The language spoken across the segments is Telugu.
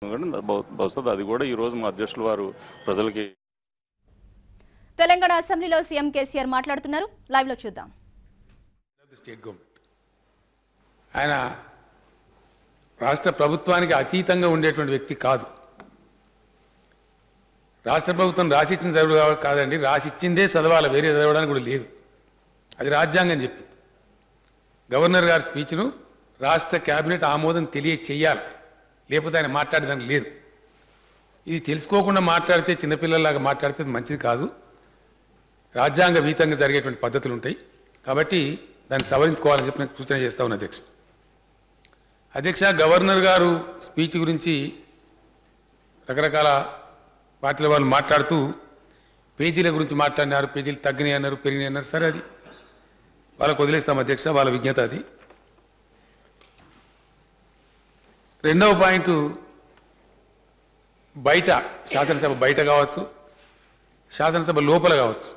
కూడా బహు- బహుశా అది కూడా ఈ రోజు మా అధ్యక్షుల వారు ప్రజలకి తెలంగాణ అసెంబ్లీలో సీఎం కేసీఆర్ మాట్లాడుతున్నారు లైవ్ లో చూద్దాం ఆఫ్ ది స్టేట్ గవర్నమెంట్ ఆయన రాష్ట్ర ప్రభుత్వానికి అతీతంగా ఉండేటువంటి వ్యక్తి కాదు రాష్ట్ర ప్రభుత్వం రాసిచ్చిన చదువు కావ- కాదండి రాసిచ్చిందే చదవాలి వేరే చదవడానికి కూడా లేదు అది రాజ్యాంగం చెప్పింది గవర్నర్ గారి స్పీచ్ను రాష్ట్ర కేబినెట్ ఆమోదం తెలియచేయాలి లేకపోతే ఆయన మాట్లాడేదానికి లేదు ఇది తెలుసుకోకుండా మాట్లాడితే చిన్నపిల్లల్లాగా మాట్లాడితే అది మంచిది కాదు రాజ్యాంగ వీతంగా జరిగేటువంటి పద్ధతులు ఉంటాయి కాబట్టి దాన్ని సవరించుకోవాలని చెప్పి నేను సూచన చేస్తా ఉన్నా అధ్యక్ష అధ్యక్ష గవర్నర్ గారు స్పీచ్ గురించి రకరకాల పార్టీల వాళ్ళు మాట్లాడుతూ పేజీల గురించి మాట్లాడినారు పేజీలు తగ్గినాయి అన్నారు పెరిగినాయి అన్నారు సరే అది వాళ్ళకు వదిలేస్తాం అధ్యక్ష వాళ్ళ విజ్ఞత అది రెండవ పాయింట్ బయట శాసనసభ బయట కావచ్చు శాసనసభ లోపల కావచ్చు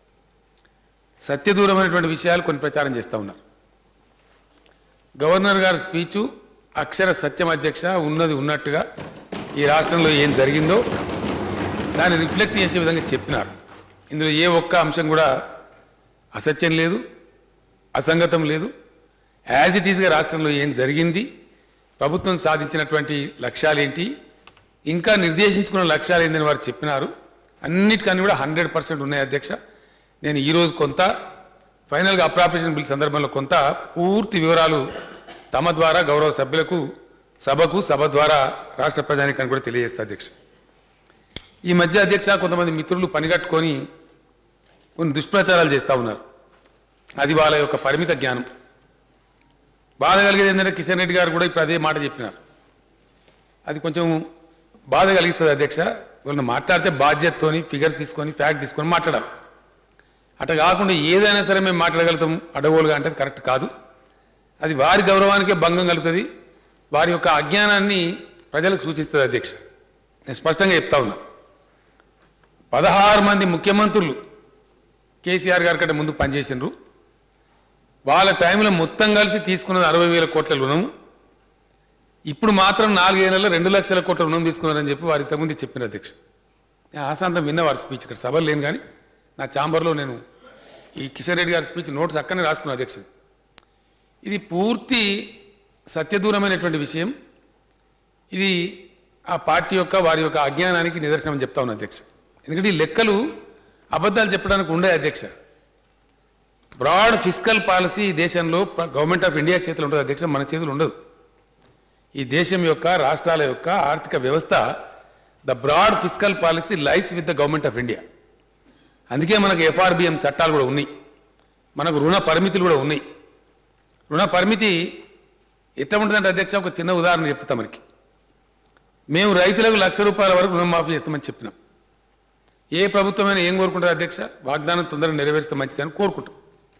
సత్యదూరమైనటువంటి విషయాలు కొన్ని ప్రచారం చేస్తూ ఉన్నారు గవర్నర్ గారి స్పీచు అక్షర సత్యం అధ్యక్ష ఉన్నది ఉన్నట్టుగా ఈ రాష్ట్రంలో ఏం జరిగిందో దాన్ని రిఫ్లెక్ట్ చేసే విధంగా చెప్పినారు ఇందులో ఏ ఒక్క అంశం కూడా అసత్యం లేదు అసంగతం లేదు యాజ్ ఇట్ ఈస్గా రాష్ట్రంలో ఏం జరిగింది ప్రభుత్వం సాధించినటువంటి లక్ష్యాలు ఏంటి ఇంకా నిర్దేశించుకున్న లక్ష్యాలు ఏందని వారు చెప్పినారు అన్నిటికన్నీ కూడా హండ్రెడ్ పర్సెంట్ ఉన్నాయి అధ్యక్ష నేను ఈరోజు కొంత ఫైనల్గా అప్రాపరేషన్ బిల్ సందర్భంలో కొంత పూర్తి వివరాలు తమ ద్వారా గౌరవ సభ్యులకు సభకు సభ ద్వారా రాష్ట్ర ప్రజానికానికి కూడా తెలియజేస్తా అధ్యక్ష ఈ మధ్య అధ్యక్ష కొంతమంది మిత్రులు పనిగట్టుకొని కొన్ని దుష్ప్రచారాలు చేస్తూ ఉన్నారు అది వాళ్ళ యొక్క పరిమిత జ్ఞానం బాధ కలిగేది ఏంటంటే కిషన్ రెడ్డి గారు కూడా ఇప్పుడు అదే మాట చెప్పినారు అది కొంచెం బాధ కలిగిస్తుంది అధ్యక్ష వాళ్ళని మాట్లాడితే బాధ్యతతోని ఫిగర్స్ తీసుకొని ఫ్యాక్ట్ తీసుకొని మాట్లాడాలి అట్లా కాకుండా ఏదైనా సరే మేము మాట్లాడగలుగుతాం అడగోలుగా అంటే అది కరెక్ట్ కాదు అది వారి గౌరవానికే భంగం కలుగుతుంది వారి యొక్క అజ్ఞానాన్ని ప్రజలకు సూచిస్తుంది అధ్యక్ష నేను స్పష్టంగా చెప్తా ఉన్నా పదహారు మంది ముఖ్యమంత్రులు కేసీఆర్ గారి కంటే ముందు పనిచేసినారు వాళ్ళ టైంలో మొత్తం కలిసి తీసుకున్నది అరవై వేల కోట్ల రుణము ఇప్పుడు మాత్రం నాలుగేళ్లలో రెండు లక్షల కోట్ల రుణం తీసుకున్నారని చెప్పి వారి ఇంతకుముందు చెప్పిన అధ్యక్ష నేను ఆశాంతం విన్న వారి స్పీచ్ ఇక్కడ సభలు లేను కానీ నా ఛాంబర్లో నేను ఈ కిషన్ రెడ్డి గారి స్పీచ్ నోట్స్ అక్కడనే రాసుకున్నాను అధ్యక్ష ఇది పూర్తి సత్యదూరమైనటువంటి విషయం ఇది ఆ పార్టీ యొక్క వారి యొక్క అజ్ఞానానికి నిదర్శనం అని చెప్తా ఉన్నా అధ్యక్ష ఎందుకంటే ఈ లెక్కలు అబద్ధాలు చెప్పడానికి ఉండే అధ్యక్ష బ్రాడ్ ఫిజికల్ పాలసీ ఈ దేశంలో ప్ర- గవర్నమెంట్ ఆఫ్ ఇండియా చేతిలో ఉంటుంది అధ్యక్ష మన చేతులు ఉండదు ఈ దేశం యొక్క రాష్ట్రాల యొక్క ఆర్థిక వ్యవస్థ the broad fiscal policy lies with the government of India అందుకే మనకు ఎఫ్ఆర్బిఎం చట్టాలు కూడా ఉన్నాయి మనకు రుణ పరిమితులు కూడా ఉన్నాయి రుణ పరిమితి ఎట్లా ఉంటుందంటే అధ్యక్ష ఒక చిన్న ఉదాహరణ చెప్తా మనకి మేము రైతులకు లక్ష రూపాయల వరకు రుణమాఫీ చేస్తామని చెప్పినాం ఏ ప్రభుత్వమైనా ఏం కోరుకుంటారు అధ్యక్ష వాగ్దానం తొందరగా నెరవేరిస్తే మంచిదని కోరుకుంటాం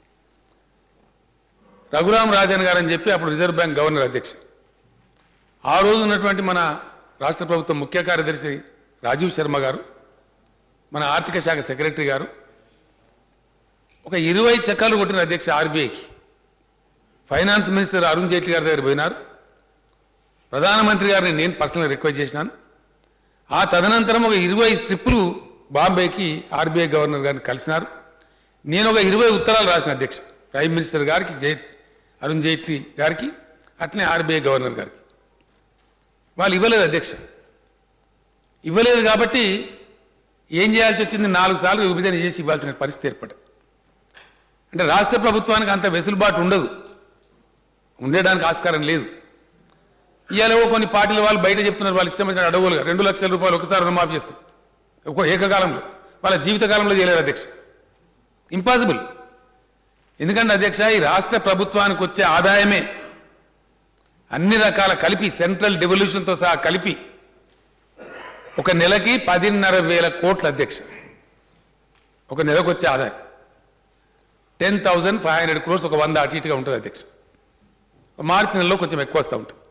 రఘురాం రాజన్ గారు అని చెప్పి అప్పుడు రిజర్వ్ బ్యాంక్ గవర్నర్ అధ్యక్ష ఆ రోజు ఉన్నటువంటి మన రాష్ట్ర ప్రభుత్వం ముఖ్య కార్యదర్శి రాజీవ్ శర్మ గారు మన ఆర్థిక శాఖ సెక్రటరీ గారు ఒక ఇరవై చక్రాలు కొట్టిన అధ్యక్ష ఆర్బీఐకి ఫైనాన్స్ మినిస్టర్ అరుణ్ జైట్లీ గారి దగ్గర పోయినారు ప్రధానమంత్రి గారిని నేను పర్సనల్ రిక్వెస్ట్ చేసినాను ఆ తదనంతరం ఒక ఇరవై స్ట్రిప్పులు బాంబేకి ఆర్బీఐ గవర్నర్ గారిని కలిసినారు నేను ఒక ఇరవై ఉత్తరాలు రాసిన అధ్యక్ష ప్రైమ్ మినిస్టర్ గారికి జై అరుణ్ జైట్లీ గారికి అట్లనే ఆర్బీఐ గవర్నర్ గారికి వాళ్ళు ఇవ్వలేదు అధ్యక్ష ఇవ్వలేదు కాబట్టి ఏం చేయాల్సి వచ్చింది నాలుగు సార్లు విభజన చేసి ఇవ్వాల్సిన పరిస్థితి ఏర్పడింది అంటే రాష్ట్ర ప్రభుత్వానికి అంత వెసులుబాటు ఉండదు ఉండడానికి ఆస్కారం లేదు ఇవాళ కొన్ని పార్టీల వాళ్ళు బయట చెప్తున్నారు వాళ్ళు ఇష్టం వచ్చిన అడవులుగా రెండు లక్షల రూపాయలు ఒకసారి రుణమాఫీ చేస్తారు ఒక ఏకకాలంలో వాళ్ళ జీవితకాలంలో చేయలేరు అధ్యక్ష ఇంపాసిబుల్ ఎందుకంటే అధ్యక్ష ఈ రాష్ట్ర ప్రభుత్వానికి వచ్చే ఆదాయమే అన్ని రకాల కలిపి సెంట్రల్ డెవల్యూషన్తో సహా కలిపి ఒక నెలకి పదిన్నర వేల కోట్ల అధ్యక్ష ఒక నెలకు వచ్చే ఆదాయం ten thousand five hundred crores ఒక వంద అటు ఇటుగా ఉంటుంది అధ్యక్ష మార్చి నెలలో కొంచెం ఎక్కువ వస్తూ ఉంటుంది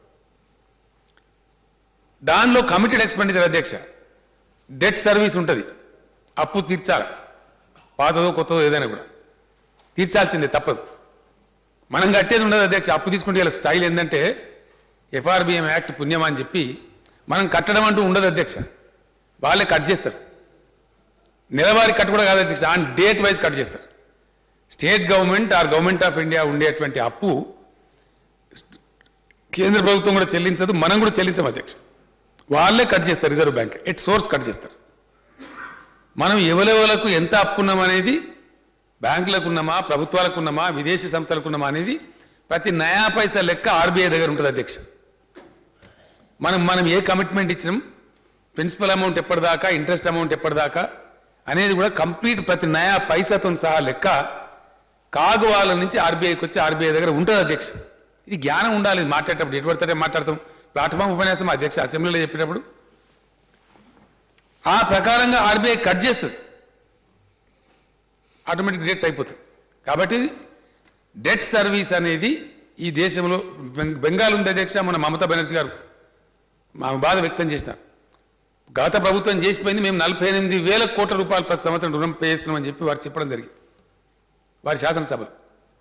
దానిలో కమిటెడ్ ఎక్స్పెండిచర్ అధ్యక్ష డెట్ సర్వీస్ ఉంటుంది అప్పు తీర్చాలి పాతదో కొత్తదో ఏదైనా కూడా తీర్చాల్సిందే తప్పదు మనం కట్టేది ఉండదు అధ్యక్ష అప్పు తీసుకుంటే ఇలా స్టైల్ ఏంటంటే ఎఫ్ఆర్బిఎం యాక్ట్ పుణ్యం అని చెప్పి మనం కట్టడం అంటూ ఉండదు అధ్యక్ష వాళ్ళే కట్ చేస్తారు నెలవారీ కట్ కూడా కాదు అధ్యక్ష ఆన్ డేట్ వైజ్ కట్ చేస్తారు state government or government of India ఉండేటువంటి అప్పు కేంద్ర ప్రభుత్వం కూడా చెల్లించదు మనం కూడా చెల్లించం అధ్యక్ష వాళ్ళే కట్ చేస్తారు Reserve Bank at source cut చేస్తారు మనం ఎవరెవరకు ఎంత అప్పున్నాం అనేది బ్యాంకులకు ఉన్నామా ప్రభుత్వాలకు ఉన్నామా విదేశీ సంస్థలకు ఉన్నామా అనేది ప్రతి నయా పైసా లెక్క ఆర్బీఐ దగ్గర ఉంటుంది అధ్యక్ష మనం మనం ఏ కమిట్మెంట్ ఇచ్చినాం ప్రిన్సిపల్ అమౌంట్ ఎప్పటిదాకా ఇంట్రెస్ట్ అమౌంట్ ఎప్పటిదాకా అనేది కూడా కంప్లీట్ ప్రతి నయా పైసాతో సహా లెక్క కాగు వాళ్ళ నుంచి ఆర్బీఐకి వచ్చి ఆర్బీఐ దగ్గర ఉంటుంది అధ్యక్ష ఇది జ్ఞానం ఉండాలి ఇది మాట్లాడేటప్పుడు ఎటు పడితే అటు మాట్లాడతాం ప్లాట్ఫామ్ ఉపన్యాసం అధ్యక్ష అసెంబ్లీలో చెప్పేటప్పుడు ఆ ప్రకారంగా ఆర్బీఐ కట్ చేస్తుంది ఆటోమేటిక్ డెట్ అయిపోతుంది కాబట్టి డెట్ సర్వీస్ అనేది ఈ దేశంలో బెంగ- బెంగాల్ ఉంది అధ్యక్ష మన మమతా బెనర్జీ గారు మా బాధ వ్యక్తం చేసినారు గత ప్రభుత్వం చేసిపోయింది మేము నలభై ఎనిమిది వేల కోట్ల రూపాయలు ప్రతి సంవత్సరం రుణం పే చేస్తున్నామని చెప్పి వారు చెప్పడం జరిగింది వారి శాసనసభలో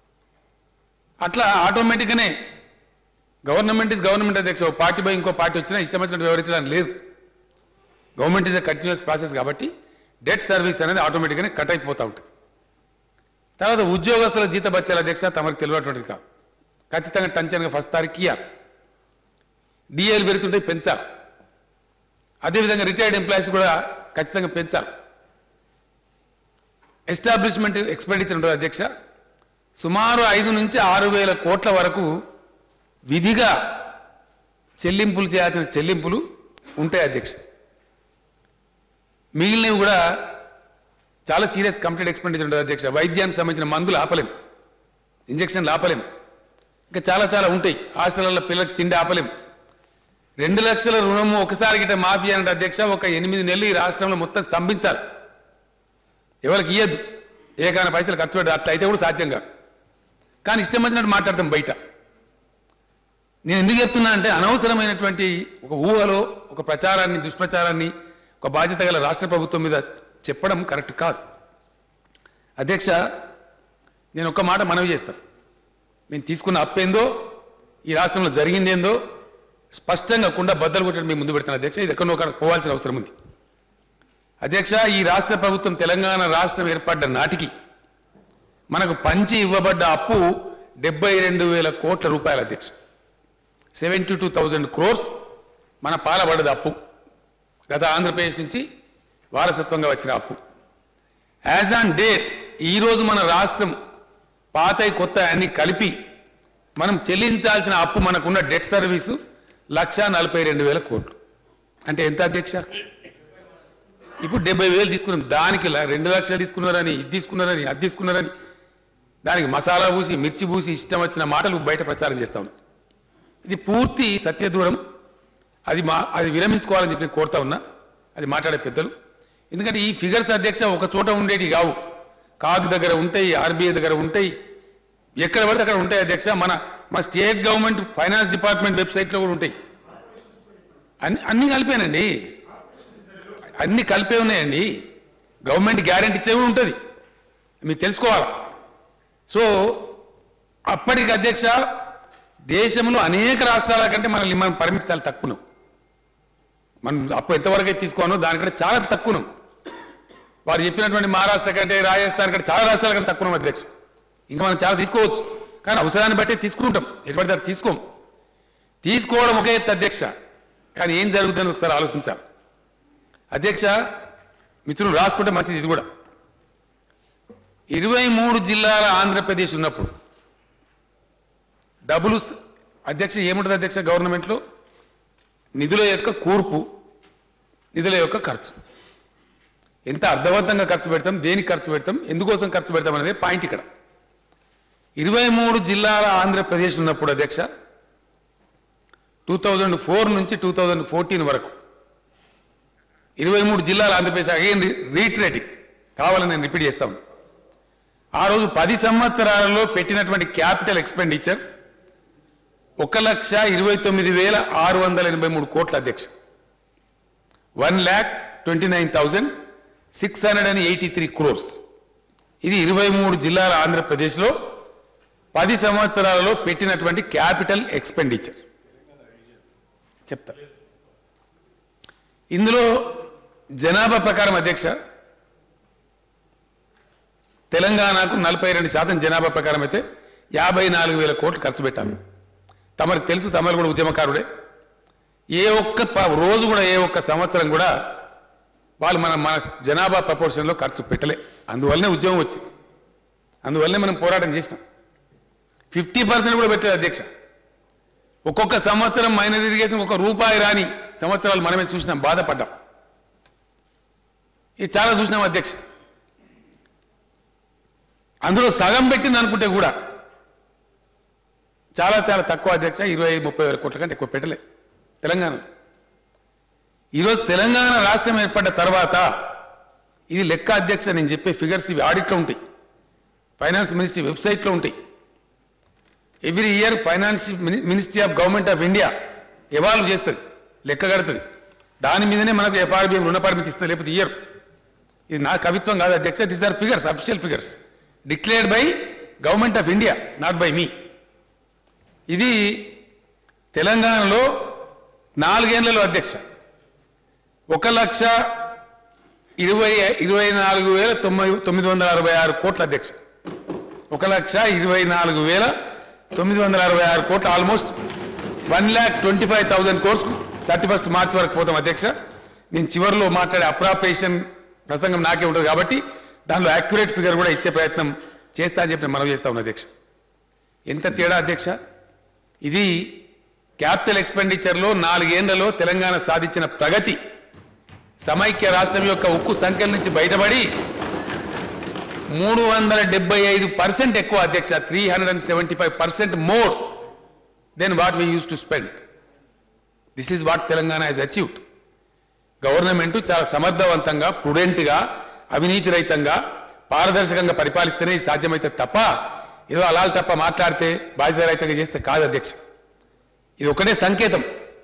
అట్లా ఆటోమేటిక్గానే గవర్నమెంట్ ఇస్ గవర్నమెంట్ అధ్యక్ష ఓ పార్టీ బై ఇంకో పార్టీ వచ్చినా ఇష్టం వచ్చినట్టు వివరించడానికి లేదు government is a continuous process కాబట్టి డెట్ సర్వీస్ అనేది ఆటోమేటిక్గానే కట్ అయిపోతూ ఉంటుంది తర్వాత ఉద్యోగస్తుల జీత భత్యాల అధ్యక్ష తమకు తెలియటువంటిది కాదు ఖచ్చితంగా టంచన్గా ఫస్ట్ తారీఖు ఇయ్యాలి డిఏలు పెరుగుతుంటే పెంచాలి అదేవిధంగా రిటైర్డ్ ఎంప్లాయీస్ కూడా ఖచ్చితంగా పెంచాలి ఎస్టాబ్లిష్మెంట్ ఎక్స్పెండిచర్ ఉంటుంది అధ్యక్ష సుమారు ఐదు నుంచి ఆరు వేల కోట్ల వరకు విధిగా చెల్లింపులు చేయాల్సిన చెల్లింపులు ఉంటాయి అధ్యక్ష మిగిలినవి కూడా చాలా సీరియస్ కంప్లీట్ ఎక్స్పెండిచర్ ఉంటుంది అధ్యక్ష వైద్యానికి సంబంధించిన మందులు ఆపలేం ఇంజక్షన్లు ఆపలేం ఇంకా చాలా చాలా ఉంటాయి హాస్టల్లో పిల్లలకు తిండి ఆపలేం రెండు లక్షల రుణము ఒకసారి గిట్ట మాఫీ అంటే అధ్యక్ష ఒక ఎనిమిది నెలలు ఈ రాష్ట్రంలో మొత్తం స్తంభించాలి ఎవరికి ఇయ్యద్దు ఏకాన పైసలు ఖర్చు పెట్టదు అట్లా అయితే కూడా సాధ్యం కాదు కానీ ఇష్టం వచ్చినట్టు మాట్లాడతాం బయట నేను ఎందుకు చెప్తున్నా అంటే అనవసరమైనటువంటి ఒక ఊహలో ఒక ప్రచారాన్ని దుష్ప్రచారాన్ని ఒక బాధ్యత గల రాష్ట్ర ప్రభుత్వం మీద చెప్పడం కరెక్ట్ కాదు అధ్యక్ష నేను ఒక్క మాట మనవి చేస్తాను మేము తీసుకున్న అప్పేందో ఈ రాష్ట్రంలో జరిగిందేందో స్పష్టంగా కుండా బద్దలు కొట్టడం మేము ముందు పెడుతున్నాం అధ్యక్ష ఇది ఎక్కడో ఒక పోవాల్సిన అవసరం ఉంది అధ్యక్ష ఈ రాష్ట్ర ప్రభుత్వం తెలంగాణ రాష్ట్రం ఏర్పడ్డ నాటికి మనకు పంచి ఇవ్వబడ్డ అప్పు డెబ్బై రెండు వేల కోట్ల రూపాయల అధ్యక్ష సెవెంటీ టూ థౌజండ్ క్రోర్స్ మన పాలబడ్డది అప్పు గత ఆంధ్రప్రదేశ్ నుంచి వారసత్వంగా వచ్చిన అప్పు యాజ్ ఆన్ డేట్ ఈరోజు మన రాష్ట్రం పాతయి కొత్త అన్ని కలిపి మనం చెల్లించాల్సిన అప్పు మనకున్న డెట్ సర్వీసు లక్ష నలభై రెండు వేల కోట్లు అంటే ఎంత అధ్యక్ష ఇప్పుడు డెబ్బై వేలు తీసుకున్నాం దానికి ల- రెండు లక్షలు తీసుకున్నారని ఇది తీసుకున్నారని అది తీసుకున్నారని దానికి మసాలా పూసి మిర్చి పూసి ఇష్టం వచ్చిన మాటలు బయట ప్రచారం చేస్తా ఉన్నాం ఇది పూర్తి సత్యదూరం అది మా అది విరమించుకోవాలని చెప్పి నేను కోరుతా ఉన్నా అది మాట్లాడే పెద్దలు ఎందుకంటే ఈ ఫిగర్స్ అధ్యక్ష ఒక చోట ఉండేటివి కావు కాగు దగ్గర ఉంటాయి ఆర్బీఐ దగ్గర ఉంటాయి ఎక్కడ పడితే అక్కడ ఉంటాయి అధ్యక్ష మన మన స్టేట్ గవర్నమెంట్ ఫైనాన్స్ డిపార్ట్మెంట్ వెబ్సైట్లో కూడా ఉంటాయి అన్ని అన్ని కలిపానండి అన్ని కలిపే ఉన్నాయండి గవర్నమెంట్ గ్యారెంటీ ఇచ్చే కూడా ఉంటుంది మీరు తెలుసుకోవాలి సో అప్పటికి అధ్యక్ష దేశంలో అనేక రాష్ట్రాల కంటే మనల్ని మనం పరిమితి చాలా తక్కువ మనం అప్పు ఎంతవరకు అయితే తీసుకోనో దానికంటే చాలా తక్కువ వారు చెప్పినటువంటి మహారాష్ట్ర కంటే రాజస్థాన్ కంటే చాలా రాష్ట్రాల కంటే తక్కువ అధ్యక్ష ఇంకా మనం చాలా తీసుకోవచ్చు కానీ అవసరాన్ని బట్టి తీసుకుంటాం ఎటువంటి దాన్ని తీసుకోం తీసుకోవడం ఒకే ఎత్తు అధ్యక్ష కానీ ఏం జరుగుతుందని ఒకసారి ఆలోచించాలి అధ్యక్ష మిత్రులు రాసుకుంటే మంచిది ఇది కూడా ఇరవై మూడు జిల్లాల ఆంధ్రప్రదేశ్ ఉన్నప్పుడు డబ్బులు స- అధ్యక్ష ఏముంటుంది అధ్యక్ష గవర్నమెంట్లో నిధుల యొక్క కూర్పు నిధుల యొక్క ఖర్చు ఎంత అర్థవంతంగా ఖర్చు పెడతాం దేనికి ఖర్చు పెడతాం ఎందుకోసం ఖర్చు పెడతాం అనేది పాయింట్ ఇక్కడ ఇరవై మూడు జిల్లాల ఆంధ్రప్రదేశ్ ఉన్నప్పుడు అధ్యక్ష టూ థౌజండ్ ఫోర్ నుంచి టూ థౌజండ్ ఫోర్టీన్ వరకు ఇరవై మూడు జిల్లాల ఆంధ్రప్రదేశ్ అగైన్ రీట్రేటింగ్ కావాలని నేను రిపీట్ చేస్తాను ఆ రోజు పది సంవత్సరాలలో పెట్టినటువంటి క్యాపిటల్ ఎక్స్పెండిచర్ ఒక లక్ష ఇరవై తొమ్మిది వేల ఆరు వందల ఎనభై మూడు కోట్ల అధ్యక్ష one lakh twenty nine thousand six hundred and eighty three crores ఇది ఇరవై మూడు జిల్లాల ఆంధ్రప్రదేశ్లో పది సంవత్సరాలలో పెట్టినటువంటి క్యాపిటల్ ఎక్స్పెండిచర్ చెప్తా ఇందులో జనాభా ప్రకారం అధ్యక్ష తెలంగాణకు నలభై రెండు శాతం జనాభా ప్రకారం అయితే యాభై నాలుగు వేల కోట్లు ఖర్చు పెట్టాలి తమకు తెలుసు తమరు కూడా ఉద్యమకారుడే ఏ ఒక్క ప- రోజు కూడా ఏ ఒక్క సంవత్సరం కూడా వాళ్ళు మన మన జనాభా ప్రపోర్షన్లో ఖర్చు పెట్టలే అందువల్లనే ఉద్యమం వచ్చింది అందువల్లనే మనం పోరాటం చేసినాం ఫిఫ్టీ పర్సెంట్ కూడా పెట్టలేదు అధ్యక్ష ఒక్కొక్క సంవత్సరం మైనర్ ఇరిగేషన్ ఒక రూపాయి రాని సంవత్సరాలు మనమే చూసినాం బాధపడ్డాం ఇది చాలా చూసినాం అధ్యక్ష అందులో సగం పెట్టింది అనుకుంటే కూడా చాలా చాలా తక్కువ అధ్యక్ష ఇరవై ముప్పై వేల కోట్ల కంటే ఎక్కువ పెట్టలే తెలంగాణ ఈరోజు తెలంగాణ రాష్ట్రం ఏర్పడ్డ తర్వాత ఇది లెక్క అధ్యక్ష నేను చెప్పే ఫిగర్స్ ఇవి ఆడిట్లో ఉంటాయి ఫైనాన్స్ మినిస్ట్రీ వెబ్సైట్లో ఉంటాయి every year finance ministry of government of India evolve చేస్తుంది లెక్క కడుతుంది దాని మీదనే మనకు ఎఫ్ఆర్బిఎం రుణ పరిమితి ఇస్తుంది లేకపోతే ఇయర్ ఇది నా కవిత్వం కాదు అధ్యక్ష this are figures official figures declared by government of India not by me ఇది తెలంగాణలో నాలుగేళ్లలో అధ్యక్ష ఒక లక్ష ఇరవై ఇరవై నాలుగు వేల తొమ్మిది తొమ్మిది వందల అరవై ఆరు కోట్ల అధ్యక్ష ఒక లక్ష ఇరవై నాలుగు వేల తొమ్మిది వందల అరవై ఆరు కోట్లు almost one lakh twenty five thousand crores thirty first March వరకు పోతాం అధ్యక్ష నేను చివరిలో మాట్లాడే అప్రాపరేషన్ ప్రసంగం నాకే ఉంటుంది కాబట్టి దానిలో యాక్యురేట్ ఫిగర్ కూడా ఇచ్చే ప్రయత్నం చేస్తా అని చెప్పి నేను మనవి చేస్తా ఉన్నా అధ్యక్ష ఎంత తేడా అధ్యక్ష ఇది క్యాపిటల్ ఎక్స్పెండిచర్లో నాలుగేళ్లలో తెలంగాణ సాధించిన ప్రగతి సమైక్య రాష్ట్రం యొక్క ఉక్కు సంఖ్యల నుంచి బయటపడి మూడు వందల డెబ్బై ఐదు పర్సెంట్ ఎక్కువ అధ్యక్ష three hundred and seventy five percent more than what we use to spend this is what Telangana has achieved government చాలా సమర్థవంతంగా ప్రుడెంట్గా అవినీతి రహితంగా పారదర్శకంగా పరిపాలిస్తేనే ఇది సాధ్యమైతే తప్ప ఏదో అలాల్ తప్ప మాట్లాడితే బాధ్యత రహితంగా చేస్తే కాదు అధ్యక్ష ఇది ఒకటే సంకేతం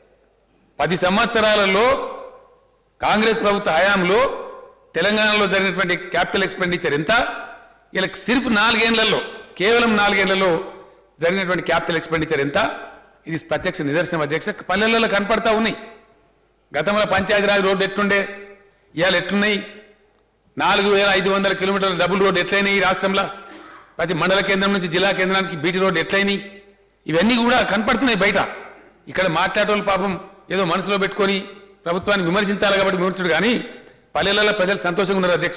పది సంవత్సరాలలో కాంగ్రెస్ ప్రభుత్వ హయాంలో తెలంగాణలో జరిగినటువంటి క్యాపిటల్ ఎక్స్పెండిచర్ ఎంత ఇలా సిర్ఫ్ నాలుగేళ్లలో కేవలం నాలుగేళ్లలో జరిగినటువంటి క్యాపిటల్ ఎక్స్పెండిచర్ ఎంత ఇది ప్రత్యక్ష నిదర్శనం అధ్యక్ష పల్లెలలో కనపడతా ఉన్నాయి గతంలో పంచాయతీరాజ్ రోడ్డు ఎట్లుండే ఇవాళ ఎట్లున్నాయి నాలుగు వేల ఐదు వందల కిలోమీటర్ల డబుల్ రోడ్డు ఎట్లయినాయి ఈ రాష్ట్రంలో ప్రతి మండల కేంద్రం నుంచి జిల్లా కేంద్రానికి బీటీ రోడ్డు ఎట్లయినాయి ఇవన్నీ కూడా కనపడుతున్నాయి బయట ఇక్కడ మాట్లాడేవాళ్ళు పాపం ఏదో మనసులో పెట్టుకొని ప్రభుత్వాన్ని విమర్శించాలి కాబట్టి విమర్శించడు కానీ పల్లెలలో ప్రజలు సంతోషంగా ఉన్నారు అధ్యక్ష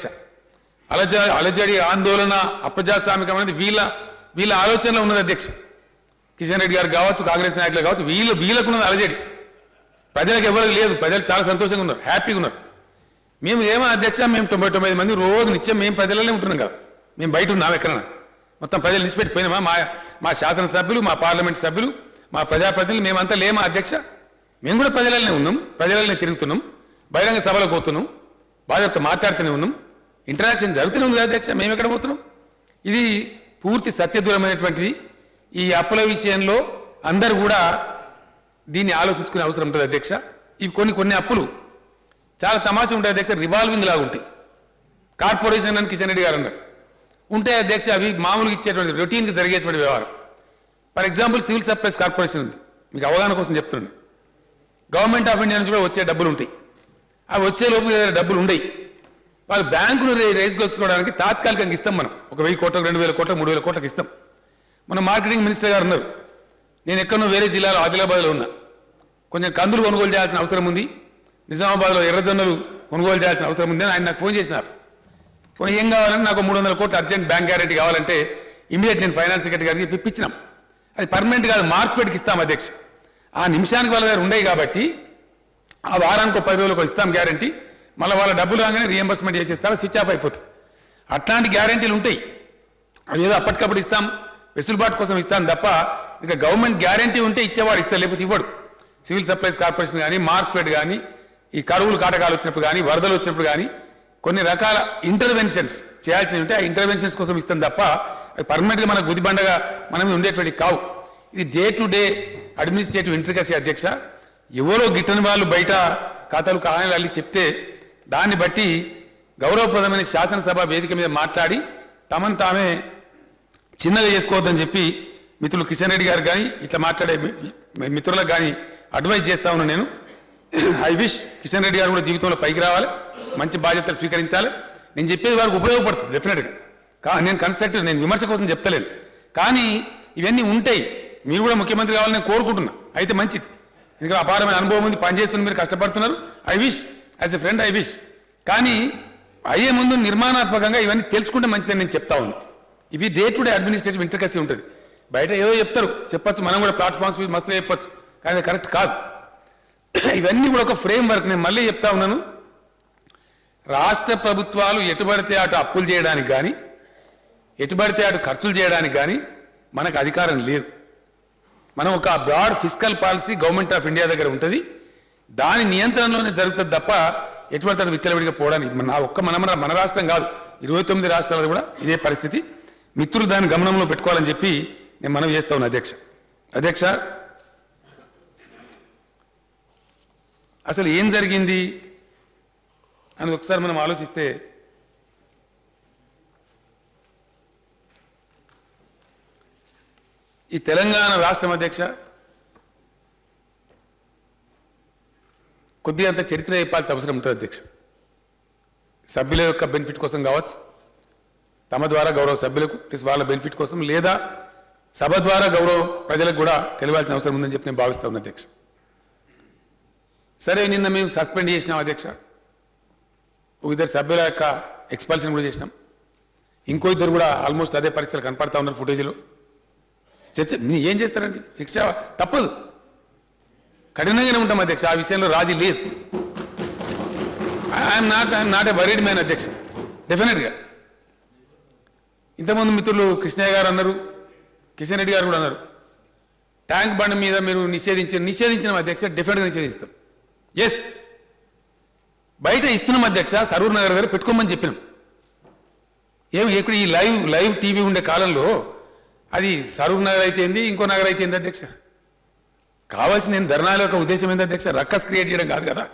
అలజ అలజడి ఆందోళన అప్రజాస్వామికం అనేది వీళ్ళ వీళ్ళ ఆలోచనలో ఉన్నది అధ్యక్ష కిషన్ రెడ్డి గారు కావచ్చు కాంగ్రెస్ నాయకులు కావచ్చు వీళ్ళు వీళ్ళకు ఉన్నది అలజడి ప్రజలకు ఎవరికి లేదు ప్రజలు చాలా సంతోషంగా ఉన్నారు హ్యాపీగా ఉన్నారు మేము ఏమో అధ్యక్ష మేము తొంభై తొమ్మిది మంది రోజు నిత్యం మేము ప్రజలనే ఉంటున్నాం కదా మేము బయట ఉన్నాం ఎక్కడన్నా మొత్తం ప్రజలు నిలిచిపెట్టిపోయినామా మా మా శాసనసభ్యులు మా పార్లమెంట్ సభ్యులు మా ప్రజాప్రతినిధులు మేమంతా లేమా అధ్యక్ష మేము కూడా ప్రజలనే ఉన్నాం ప్రజలనే తిరుగుతున్నాం బహిరంగ సభలకు పోతున్నాం బాధ్యత మాట్లాడుతూనే ఉన్నాం ఇంటరాక్షన్ జరుగుతూనే ఉంది కదా అధ్యక్ష మేము ఎక్కడ పోతున్నాం ఇది పూర్తి సత్యదూరమైనటువంటిది ఈ అప్పుల విషయంలో అందరూ కూడా దీన్ని ఆలోచించుకునే అవసరం ఉంటుంది అధ్యక్ష ఇవి కొన్ని కొన్ని అప్పులు చాలా తమాషా ఉంటాయి అధ్యక్ష రివాల్వింగ్ లాగా ఉంటాయి కార్పొరేషన్ అని కిషన్ రెడ్డి గారు అన్నారు ఉంటాయి అధ్యక్ష అవి మామూలుగా ఇచ్చేటువంటి రొటీన్కి జరిగేటువంటి వ్యవహారం for example civil supplies corporation ఉంది మీకు అవగాహన కోసం చెప్తున్నాను గవర్నమెంట్ ఆఫ్ ఇండియా నుంచి కూడా వచ్చే డబ్బులు ఉంటాయి అవి వచ్చే లోపు ఏదైనా డబ్బులు ఉండయి వాళ్ళు బ్యాంకును రేజ్ చేసుకోవడానికి తాత్కాలికంగా ఇస్తాం మనం ఒక వెయ్యి కోట్లకు రెండు వేల కోట్లకు మూడు వేల కోట్లకు ఇస్తాం మన మార్కెటింగ్ మినిస్టర్ గారు ఉన్నారు నేను ఎక్కడో వేరే జిల్లాలో ఆదిలాబాద్లో ఉన్నా కొంచెం కందులు కొనుగోలు చేయాల్సిన అవసరం ఉంది నిజామాబాద్లో ఎర్రజొన్నలు కొనుగోలు చేయాల్సిన అవసరం ఉంది అని ఆయన నాకు ఫోన్ చేసినారు ఫోన్ ఏం కావాలంటే నాకు మూడు వందల కోట్లు అర్జెంట్ బ్యాంక్ గ్యారెంటీ కావాలంటే ఇమీడియట్ నేను ఫైనాన్స్ సెక్రటరీ గారికి చెప్పి ఇప్పించినాం అది పర్మనెంట్ కాదు మార్కెట్కి ఇస్తాం అధ్యక్ష ఆ నిమిషానికి వాళ్ళ దగ్గర ఉండేవి కాబట్టి ఆ వారానికి ఒక పది రోజులకు ఇస్తాం గ్యారంటీ మళ్ళీ వాళ్ళ డబ్బులు రాగానే రియంబర్స్మెంట్ చేసేస్తారు స్విచ్ ఆఫ్ అయిపోతుంది అట్లాంటి గ్యారంటీలు ఉంటాయి అవి ఏదో అప్పటికప్పుడు ఇస్తాం వెసులుబాటు కోసం ఇస్తాను తప్ప ఇక గవర్నమెంట్ గ్యారంటీ ఉంటే ఇచ్చేవాడు ఇస్తారు లేకపోతే ఇవ్వడు సివిల్ సప్లైస్ కార్పొరేషన్ కానీ మార్క్ఫెడ్ కానీ ఈ కరువులు కాటకాలు వచ్చినప్పుడు కానీ వరదలు వచ్చినప్పుడు కానీ కొన్ని రకాల ఇంటర్వెన్షన్స్ చేయాల్సి ఉంటే ఆ ఇంటర్వెన్షన్స్ కోసం ఇస్తాం తప్ప అవి పర్మనెంట్గా మన గుదిబండగా మనం ఉండేటువంటి కావు ఇది day to day administrative intricacy అధ్యక్ష ఎవరో గిట్టని వాళ్ళు బయట ఖాతాలు కాహాలు అల్లి చెప్తే దాన్ని బట్టి గౌరవప్రదమైన శాసనసభ వేదిక మీద మాట్లాడి తమను తామే చిన్నగా చేసుకోవద్దని చెప్పి మిత్రులు కిషన్ రెడ్డి గారు కానీ ఇట్లా మాట్లాడే మి- మి- మిత్రులకు కానీ అడ్వైజ్ చేస్తా ఉన్నాను నేను ఐ విష్ కిషన్ రెడ్డి గారు కూడా జీవితంలో పైకి రావాలి మంచి బాధ్యతలు స్వీకరించాలి నేను చెప్పేది వారికి ఉపయోగపడుతుంది డెఫినెట్గా కా నేను కన్స్ట్రక్టివ్ నేను విమర్శ కోసం చెప్తలేను కానీ ఇవన్నీ ఉంటాయి మీరు కూడా ముఖ్యమంత్రి కావాలని నేను కోరుకుంటున్నా అయితే మంచిది ఎందుకంటే అపారమైన అనుభవం ఉంది పనిచేస్తున్న మీరు కష్టపడుతున్నారు I wish as a friend I wish కానీ అయ్యే ముందు నిర్మాణాత్మకంగా ఇవన్నీ తెలుసుకుంటే మంచిదని నేను చెప్తా ఉన్నాను ఇవి day to day administrative intricacy ఉంటుంది బయట ఏదో చెప్తారు చెప్పొచ్చు మనం కూడా ప్లాట్ఫామ్స్ మీద మస్తుగా చెప్పొచ్చు కానీ అది కరెక్ట్ కాదు ఇవన్నీ కూడా ఒక ఫ్రేమ్ వర్క్ నేను మళ్ళీ చెప్తా ఉన్నాను రాష్ట్ర ప్రభుత్వాలు ఎటుబడితే అటు అప్పులు చేయడానికి కానీ ఎటుబడితే అటు ఖర్చులు చేయడానికి కానీ మనకు అధికారం లేదు మనం ఒక broad fiscal policy government of India దగ్గర ఉంటుంది దాని నియంత్రణలోనే జరుగుతుంది తప్ప ఎటువంటి అటు విచ్చలవిడిగా పోవడానికి మన నా ఒక్క మన మన- మన రాష్ట్రం కాదు ఇరవై తొమ్మిది రాష్ట్రాలు కూడా ఇదే పరిస్థితి మిత్రులు దాన్ని గమనంలో పెట్టుకోవాలని చెప్పి నేను మనం చేస్తా ఉన్నా అధ్యక్ష అధ్యక్ష అసలు ఏం జరిగింది అని ఒకసారి మనం ఆలోచిస్తే ఈ తెలంగాణ రాష్ట్రం అధ్యక్ష కొద్దిగా అంత చరిత్ర చెప్పాల్సిన అవసరం ఉంటుంది అధ్యక్ష సభ్యుల యొక్క బెనిఫిట్ కోసం కావచ్చు తమ ద్వారా గౌరవ సభ్యులకు ప్లస్ వాళ్ళ బెనిఫిట్ కోసం లేదా సభ ద్వారా గౌరవ ప్రజలకు కూడా తెలియాల్సిన అవసరం ఉందని చెప్పి నేను భావిస్తా ఉన్నా అధ్యక్ష సరే నిన్న మేము సస్పెండ్ చేసినాం అధ్యక్ష ఒక ఇద్దరు సభ్యుల యొక్క ఎక్స్పల్షన్ కూడా చేసినాం ఇంకో ఇద్దరు కూడా ఆల్మోస్ట్ అదే పరిస్థితులు కనపడతా ఉన్నారు ఫుటేజ్లో చర్చ మీ ఏం చేస్తారండి శిక్ష తప్పదు కఠినంగానే ఉంటాం అధ్యక్ష ఆ విషయంలో రాజీ లేదు I'm not I'm not a worried man అధ్యక్ష డెఫినెట్గా ఇంతమంది మిత్రులు కృష్ణయ్య గారు అన్నారు కిషన్ రెడ్డి గారు కూడా అన్నారు ట్యాంక్ బండ్ మీద మీరు నిషేధించిన నిషేధించిన అధ్యక్ష డెఫినెట్గా నిషేధిస్తాం ఎస్ బయట ఇస్తున్నాం అధ్యక్ష సరూర్ నగర్ దగ్గర పెట్టుకోమని చెప్పినాం ఏం ఇక్కడ ఈ లైవ్ లైవ్ టీవీ ఉండే కాలంలో అది సరూర్ నగర్ అయితే ఏంది ఇంకో నగర్ అయితే ఏంది అధ్యక్ష కావాల్సింది నేను ధర్నాల యొక్క ఉద్దేశం ఏంది అధ్యక్ష రక్కస్ క్రియేట్ చేయడం కాదు కదా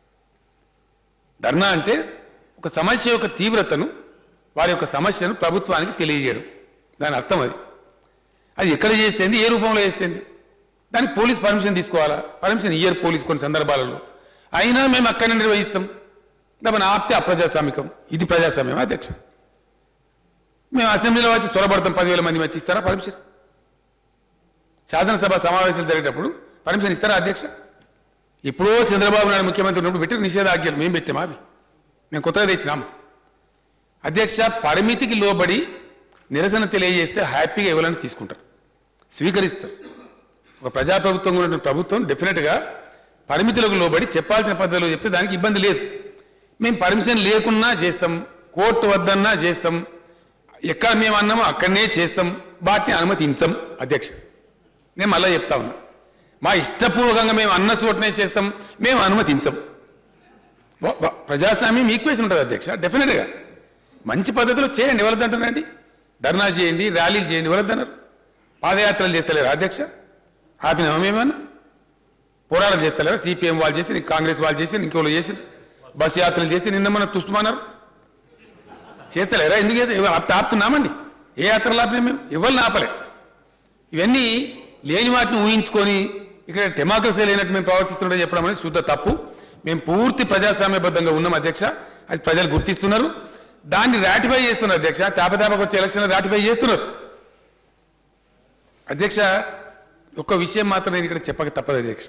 ధర్నా అంటే ఒక సమస్య యొక్క తీవ్రతను వారి యొక్క సమస్యను ప్రభుత్వానికి తెలియజేయడం దాని అర్థం అది అది ఎక్కడ చేస్తేంది ఏ రూపంలో చేస్తేంది దానికి పోలీస్ పర్మిషన్ తీసుకోవాలా పర్మిషన్ ఇయ్యరు పోలీస్ కొన్ని సందర్భాలలో అయినా మేము అక్కడనే నిర్వహిస్తాం దాన్ని ఆప్తే అప్రజాస్వామికం ఇది ప్రజాస్వామ్యం అధ్యక్ష మేము అసెంబ్లీలో వచ్చి త్వరపడతాం పదివేల మంది వచ్చి ఇస్తారా పర్మిషన్ శాసనసభ సమావేశాలు జరిగేటప్పుడు పర్మిషన్ ఇస్తారా అధ్యక్ష ఇప్పుడో చంద్రబాబు నాయుడు ముఖ్యమంత్రి ఉన్నప్పుడు పెట్టి నిషేధాజ్ఞలు మేము పెట్టాం అవి మేము కొత్తగా తెచ్చినాం అధ్యక్ష పరిమితికి లోబడి నిరసన తెలియజేస్తే హ్యాపీగా ఇవ్వాలని తీసుకుంటారు స్వీకరిస్తారు ఒక ప్రజాప్రభుత్వం ఉన్న ప్రభుత్వం డెఫినెట్గా పరిమితులకు లోబడి చెప్పాల్సిన పద్ధతిలో చెప్తే దానికి ఇబ్బంది లేదు మేము పర్మిషన్ లేకున్నా చేస్తాం కోర్టు వద్దన్నా చేస్తాం ఎక్కడ మేము అన్నామో అక్కడనే చేస్తాం వాటిని అనుమతించం అధ్యక్ష నేను మళ్ళీ చెప్తా ఉన్నా మా ఇష్టపూర్వకంగా మేము అన్న చోటనే చేస్తాం మేము అనుమతించం వ- వ- ప్రజాస్వామ్యం ఈక్వేషన్ ఉంటుంది అధ్యక్ష డెఫినెట్గా మంచి పద్ధతిలో చేయండి ఎవరిదంటున్నారండి ధర్నా చేయండి ర్యాలీలు చేయండి ఎవరిద్దన్నారు పాదయాత్రలు చేస్తలేరు అధ్యక్ష ఆపినామా మేమన్నా పోరాటం చేస్తలేరా సిపిఎం వాళ్ళు చేసి కాంగ్రెస్ వాళ్ళు చేసి ఇంకోళ్ళు చేసి బస్ యాత్రలు చేసి నిన్న మన తుస్తుమన్నారు చేస్తలేరా ఎందుకు చేస్త- ఇవ- ఆప్- ఆపుతున్నామండి ఏ యాత్రలు ఆపినా మేము ఎవరిని ఆపలే ఇవన్నీ లేని వాటిని ఊహించుకొని ఇక్కడ డెమోక్రసీ లేనట్టు మేము ప్రవర్తిస్తుంటే చెప్పడం అనేది శుద్ధ తప్పు మేము పూర్తి ప్రజాస్వామ్యబద్ధంగా ఉన్నాం అధ్యక్ష అది ప్రజలు గుర్తిస్తున్నారు దాన్ని రాటిఫై చేస్తున్నారు అధ్యక్ష తేపతేపకు వచ్చే ఎలక్షన్ రాటిఫై చేస్తున్నారు అధ్యక్ష ఒక్క విషయం మాత్రం నేను ఇక్కడ చెప్పక తప్పదు అధ్యక్ష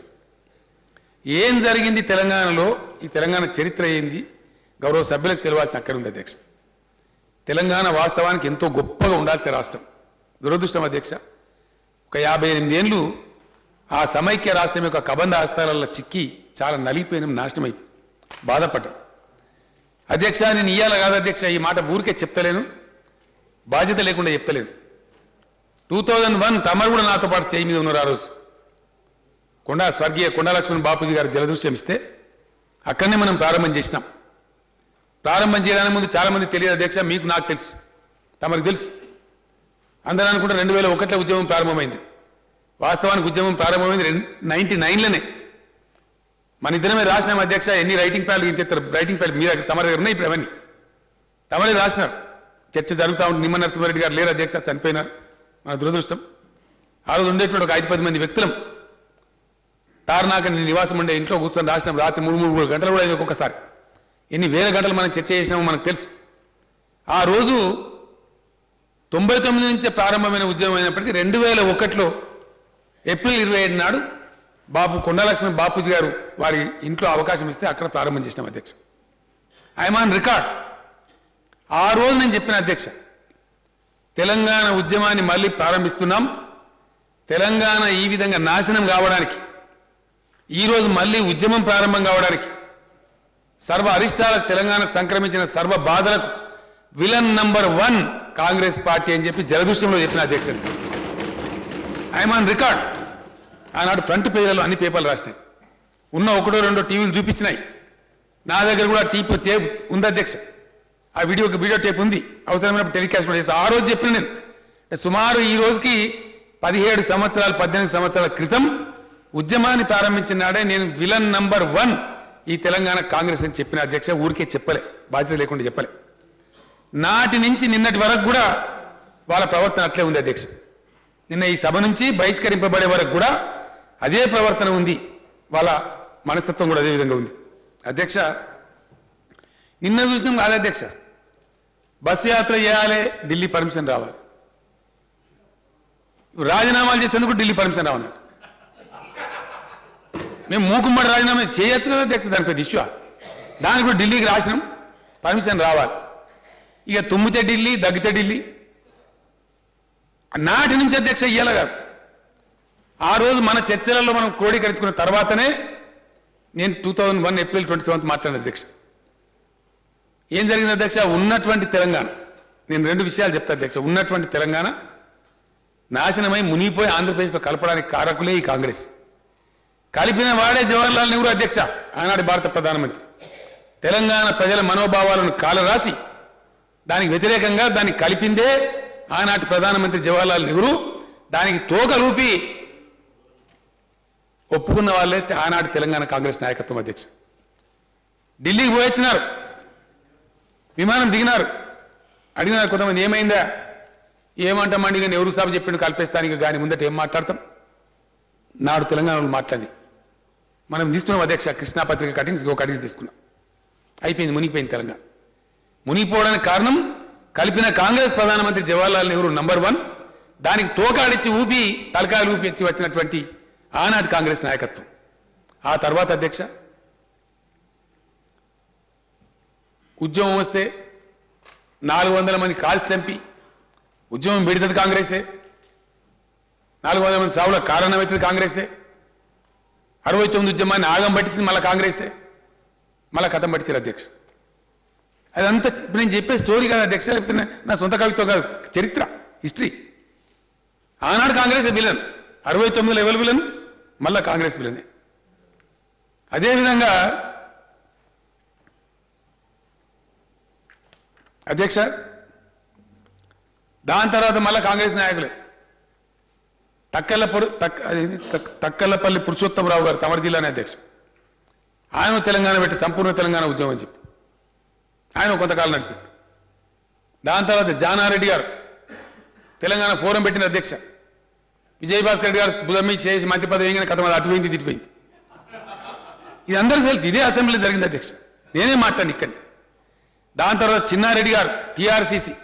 ఏం జరిగింది తెలంగాణలో ఈ తెలంగాణ చరిత్ర ఏంది గౌరవ సభ్యులకు తెలియాల్సిన అక్కడ ఉంది అధ్యక్ష తెలంగాణ వాస్తవానికి ఎంతో గొప్పగా ఉండాల్సిన రాష్ట్రం దురదృష్టం అధ్యక్ష ఒక యాభై ఎనిమిది ఏళ్ళు ఆ సమైక్య రాష్ట్రం యొక్క కబంధ హస్తాలలో చిక్కి చాలా నలిగిపోయిన నాశనం అయిపోయి బాధపడ్డాం అధ్యక్ష నేను ఇయ్యాల కాదు అధ్యక్ష ఈ మాట ఊరికే చెప్తలేను బాధ్యత లేకుండా చెప్తలేను టూ థౌజండ్ వన్ తమరు కూడా నాతో పాటు చేయి మీద ఉన్నారు ఆ రోజు కొండా స్వర్గీయ కొండా లక్ష్మణ్ బాపూజీ గారు జలదృశ్యం ఇస్తే అక్కడనే మనం ప్రారంభం చేసినాం ప్రారంభం చేయడానికి ముందు చాలా మంది తెలియదు అధ్యక్ష మీకు నాకు తెలుసు తమకు తెలుసు అందరూ అనుకుంటే రెండు వేల ఒకటిలో ఉద్యమం ప్రారంభమైంది వాస్తవానికి ఉద్యమం ప్రారంభమైంది నైన్టీ నైన్లోనే మన ఇద్దరమే రాసినాం అధ్యక్ష ఎన్ని రైటింగ్ ప్యాడ్లు ఇంత రైటింగ్ ప్యాడ్లు మీ దగ్గర తమ దగ్గర ఉన్నాయి ఇప్పుడు అవన్నీ తమరే రాసినారు చర్చ జరుగుతూ ఉంటుంది నిమ్మ నరసింహారెడ్డి గారు లేరు అధ్యక్ష చనిపోయినారు మన దురదృష్టం ఆ రోజు ఉండేటువంటి ఒక ఐదు పది మంది వ్యక్తులం తారనాక నీ నివాసం ఉండే ఇంట్లో కూర్చొని రాసినాం రాత్రి మూడు మూడు మూడు గంటలు కూడా అయింది ఒక్కొక్కసారి ఎన్ని వేల గంటలు మనం చర్చ చేసినామో మనకు తెలుసు ఆ రోజు తొంభై తొమ్మిది నుంచే ప్రారంభమైన ఉద్యమం అయినప్పటికీ రెండు వేల ఒకటిలో ఏప్రిల్ ఇరవై ఏడు నాడు బాబు కొండలక్ష్మి బాపూజీ గారు వారి ఇంట్లో అవకాశం ఇస్తే అక్కడ ప్రారంభం చేసినాం అధ్యక్ష ఐఎమ్ ఆన్ రికార్డ్ ఆ రోజు నేను చెప్పిన అధ్యక్ష తెలంగాణ ఉద్యమాన్ని మళ్ళీ ప్రారంభిస్తున్నాం తెలంగాణ ఈ విధంగా నాశనం కావడానికి ఈరోజు మళ్ళీ ఉద్యమం ప్రారంభం కావడానికి సర్వ అరిష్టాలకు తెలంగాణకు సంక్రమించిన సర్వ బాధలకు villain number one Congress party అని చెప్పి జలదృశ్యంలో చెప్పిన అధ్యక్షుడు ఐఎమ్ ఆన్ రికార్డ్ ఆనాడు ఫ్రంట్ పేజీలలో అన్ని పేపర్లు రాసినాయి ఉన్న ఒకటో రెండో టీవీలు చూపించినాయి నా దగ్గర కూడా టీప్ టేప్ ఉంది అధ్యక్ష ఆ వీడియో వీడియో టేప్ ఉంది అవసరమైనప్పుడు టెలికాస్ట్ కూడా చేస్తా ఆ రోజు చెప్పిన నేను అంటే సుమారు ఈ రోజుకి పదిహేడు సంవత్సరాలు పద్దెనిమిది సంవత్సరాల క్రితం ఉద్యమాన్ని ప్రారంభించిన నాడే నేను విలన్ నంబర్ వన్ ఈ తెలంగాణ కాంగ్రెస్ అని చెప్పిన అధ్యక్ష ఊరికే చెప్పలే బాధ్యత లేకుండా చెప్పలే నాటి నుంచి నిన్నటి వరకు కూడా వాళ్ళ ప్రవర్తన అట్లే ఉంది అధ్యక్ష నిన్న ఈ సభ నుంచి బహిష్కరింపబడే వరకు కూడా అదే ప్రవర్తన ఉంది వాళ్ళ మనస్తత్వం కూడా అదే విధంగా ఉంది అధ్యక్ష నిన్న చూసినాం కాదు అధ్యక్ష బస్సు యాత్ర చేయాలి ఢిల్లీ పర్మిషన్ రావాలి రాజీనామాలు చేసేందుకు ఢిల్లీ పర్మిషన్ రావన్నట్టు మేము మూకుమ్మడి రాజీనామా చేయొచ్చు కదా అధ్యక్ష దాని పెద్ద ఇష్యూ దానికి కూడా ఢిల్లీకి రాసినాం పర్మిషన్ రావాలి ఇక తుమ్మితే ఢిల్లీ దగ్గితే ఢిల్లీ నాటి నుంచి అధ్యక్ష ఇయ్యాల కాదు ఆ రోజు మన చర్చలలో మనం క్రోడీకరించుకున్న తర్వాతనే నేను two thousand one April twenty seventh మాట్లాడిన అధ్యక్ష ఏం జరిగింది అధ్యక్ష ఉన్నటువంటి తెలంగాణ నేను రెండు విషయాలు చెప్తా అధ్యక్ష ఉన్నటువంటి తెలంగాణ నాశనమై మునిగిపోయి ఆంధ్రప్రదేశ్లో కలపడానికి కారకులే ఈ కాంగ్రెస్ కలిపిన వాడే జవహర్లాల్ నెహ్రూ అధ్యక్ష ఆనాటి భారత ప్రధానమంత్రి తెలంగాణ ప్రజల మనోభావాలను కాలరాసి దానికి వ్యతిరేకంగా దాన్ని కలిపిందే ఆనాటి ప్రధానమంత్రి జవహర్లాల్ నెహ్రూ దానికి తోకలూపి ఒప్పుకున్న వాళ్ళే ఆనాటి తెలంగాణ కాంగ్రెస్ నాయకత్వం అధ్యక్ష ఢిల్లీకి పోయొచ్చినారు విమానం దిగినారు అడిగినారు కొంతమంది ఏమైందా ఏమంటామండి ఇక నెహ్రూ సాబ్ చెప్పిండు కల్పేస్తానికి కానీ ముందట ఏం మాట్లాడతాం నాడు తెలంగాణలో మాట్లాడి మనం తీసుకున్నాం అధ్యక్ష కృష్ణా పత్రిక కటింగ్స్ ఇంకో కటింగ్స్ తీసుకున్నాం అయిపోయింది మునిగిపోయింది తెలంగాణ మునిగిపోవడానికి కారణం కలిపిన కాంగ్రెస్ ప్రధానమంత్రి జవహర్లాల్ నెహ్రూ నంబర్ వన్ దానికి తోకాడిచ్చి ఊపి తలకాయలు ఊపి ఇచ్చి వచ్చినటువంటి ఆనాటి కాంగ్రెస్ నాయకత్వం ఆ తర్వాత అధ్యక్ష ఉద్యమం వస్తే నాలుగు వందల మంది కాల్చి చంపి ఉద్యమం పెడుతుంది కాంగ్రెసే నాలుగు వందల మంది సావులకు కారణమవుతుంది కాంగ్రెసే అరవై తొమ్మిది ఉద్యమాన్ని ఆగం పట్టించింది మళ్ళీ కాంగ్రెసే మళ్ళీ కథం పట్టించారు అధ్యక్ష అదంతా ఇప్పుడు నేను చెప్పే స్టోరీ కాదు అధ్యక్ష లేకపోతే నా- నా సొంత కవిత్వం కాదు చరిత్ర హిస్టరీ ఆనాడు కాంగ్రెస్ విలన్ అరవై తొమ్మిదిలో ఎవరు విలన్ మళ్ళా కాంగ్రెస్ విలనే అదేవిధంగా అధ్యక్ష దాని తర్వాత మళ్ళా కాంగ్రెస్ నాయకులే తక్కల్లపరు తక్ అదేంటి? తక్- తక్కల్లపల్లి పురుషోత్తమరావు గారు తమర జిల్లానే అధ్యక్ష ఆయన తెలంగాణ పెట్టి సంపూర్ణ తెలంగాణ ఉద్యమం అని చెప్పి ఆయన కొంతకాలం నడిపాడు దాని తర్వాత జానారెడ్డి గారు తెలంగాణ ఫోరం పెట్టిన అధ్యక్ష విజయభాస్కర్ రెడ్డి గారు బుధం మీద చేసి మంత్రి పదవి వేయగానే కథ అది అటుపోయింది తిట్టిపోయింది ఇది అందరికీ తెలుసు ఇదే అసెంబ్లీ జరిగింది అధ్యక్ష నేనే మాట్లాడి ఇక్కడ దాని తర్వాత చిన్నారెడ్డి గారు టిఆర్సిసి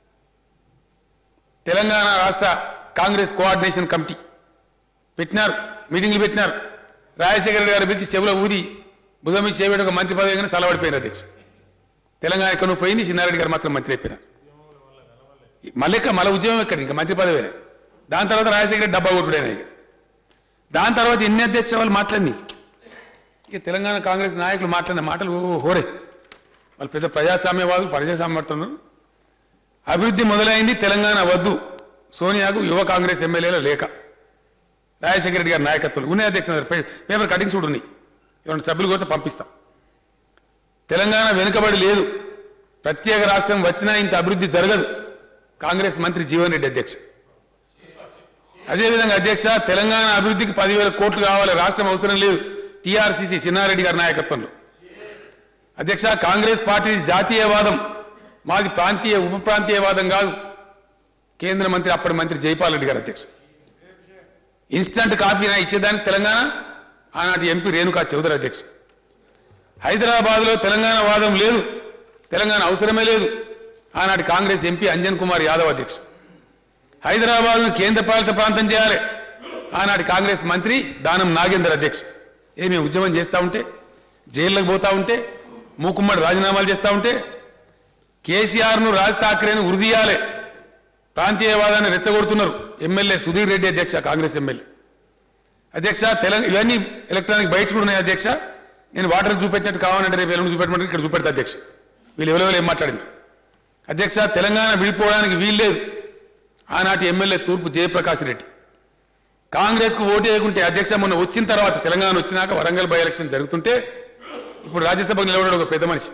తెలంగాణ రాష్ట్ర కాంగ్రెస్ కోఆర్డినేషన్ కమిటీ పెట్టినారు మీటింగ్లు పెట్టినారు రాజశేఖర రెడ్డి గారు పిలిచి చెవులో ఊది బుధం మీద చేయబడి ఒక మంత్రి పదవి వేయగానే సలవడిపోయారు అధ్యక్ష తెలంగాణ ఎక్కడ పోయింది చిన్నారెడ్డి గారు మాత్రం మంత్రి అయిపోయినారు మళ్ళీ ఎక్కడ మళ్ళీ ఉద్యమం ఎక్కడ ఇంకా మంత్రి పదవి దాని తర్వాత రాజశేఖర రెడ్డి డబ్బా కొట్టుడైనా ఇక దాని తర్వాత ఎన్ని అధ్యక్ష వాళ్ళు మాట్లాడి ఇక తెలంగాణ కాంగ్రెస్ నాయకులు మాట్లాడిన మాటలు ఓ హోరే వాళ్ళు పెద్ద ప్రజాస్వామ్యవాదులు ప్రజాస్వామ్యడుతున్నారు అభివృద్ధి మొదలైంది తెలంగాణ వద్దు సోనియాకు యువ కాంగ్రెస్ ఎమ్మెల్యేల లేఖ రాజశేఖర రెడ్డి గారి నాయకత్వం ఉన్నాయి అధ్యక్ష నా దగ్గర పే- పేపర్ కటింగ్స్ కూడా ఉన్నాయి ఎవరైనా సభ్యులు కోరితే పంపిస్తాం తెలంగాణ వెనుకబడి లేదు ప్రత్యేక రాష్ట్రం వచ్చినా ఇంత అభివృద్ధి జరగదు కాంగ్రెస్ మంత్రి జీవన్ రెడ్డి అధ్యక్ష అదేవిధంగా అధ్యక్ష తెలంగాణ అభివృద్ధికి పదివేల కోట్లు కావాలి రాష్ట్రం అవసరం లేదు టీఆర్సీసీ చిన్నారెడ్డి గారి నాయకత్వంలో అధ్యక్ష కాంగ్రెస్ పార్టీ జాతీయవాదం మాది ప్రాంతీయ ఉప ప్రాంతీయవాదం కాదు కేంద్ర మంత్రి అప్పటి మంత్రి జైపాల్ రెడ్డి గారు అధ్యక్ష ఇన్స్టంట్ కాఫీ నా ఇచ్చేదానికి తెలంగాణ ఆనాటి ఎంపీ రేణుకా చౌదరి అధ్యక్ష హైదరాబాద్లో తెలంగాణ వాదం లేదు తెలంగాణ అవసరమే లేదు ఆనాటి కాంగ్రెస్ ఎంపీ అంజన్ కుమార్ యాదవ్ అధ్యక్ష హైదరాబాద్ను కేంద్ర పాలిత ప్రాంతం చేయాలి ఆనాటి కాంగ్రెస్ మంత్రి దానం నాగేందర్ అధ్యక్ష ఏమి ఉద్యమం చేస్తూ ఉంటే జైల్లోకి పోతా ఉంటే మూకుమ్మడి రాజీనామాలు చేస్తూ ఉంటే కేసీఆర్ను రాజ్ ఠాక్రేను ఉరిదీయాలి ప్రాంతీయవాదాన్ని రెచ్చగొడుతున్నారు ఎమ్మెల్యే సుధీర్ రెడ్డి అధ్యక్ష కాంగ్రెస్ ఎమ్మెల్యే అధ్యక్ష తెలంగాణ ఇవన్నీ ఎలక్ట్రానిక్ బైట్స్ కూడా ఉన్నాయి అధ్యక్ష నేను వాటర్ చూపెట్టినట్టు కావాలంటే రేపు ఎల్లుండి చూపెట్టమంటే ఇక్కడ చూపెడతా అధ్యక్ష వీళ్ళు ఎవరెవరు ఏం మాట్లాడింది అధ్యక్ష తెలంగాణ విడిపోవడానికి వీల్లేదు ఆనాటి ఎమ్మెల్యే తూర్పు జయప్రకాష్ రెడ్డి కాంగ్రెస్కు ఓటు వేయకుంటే అధ్యక్ష మొన్న వచ్చిన తర్వాత తెలంగాణ వచ్చినాక వరంగల్ బై ఎలక్షన్ జరుగుతుంటే ఇప్పుడు రాజ్యసభకు నిలబడాడు ఒక పెద్ద మనిషి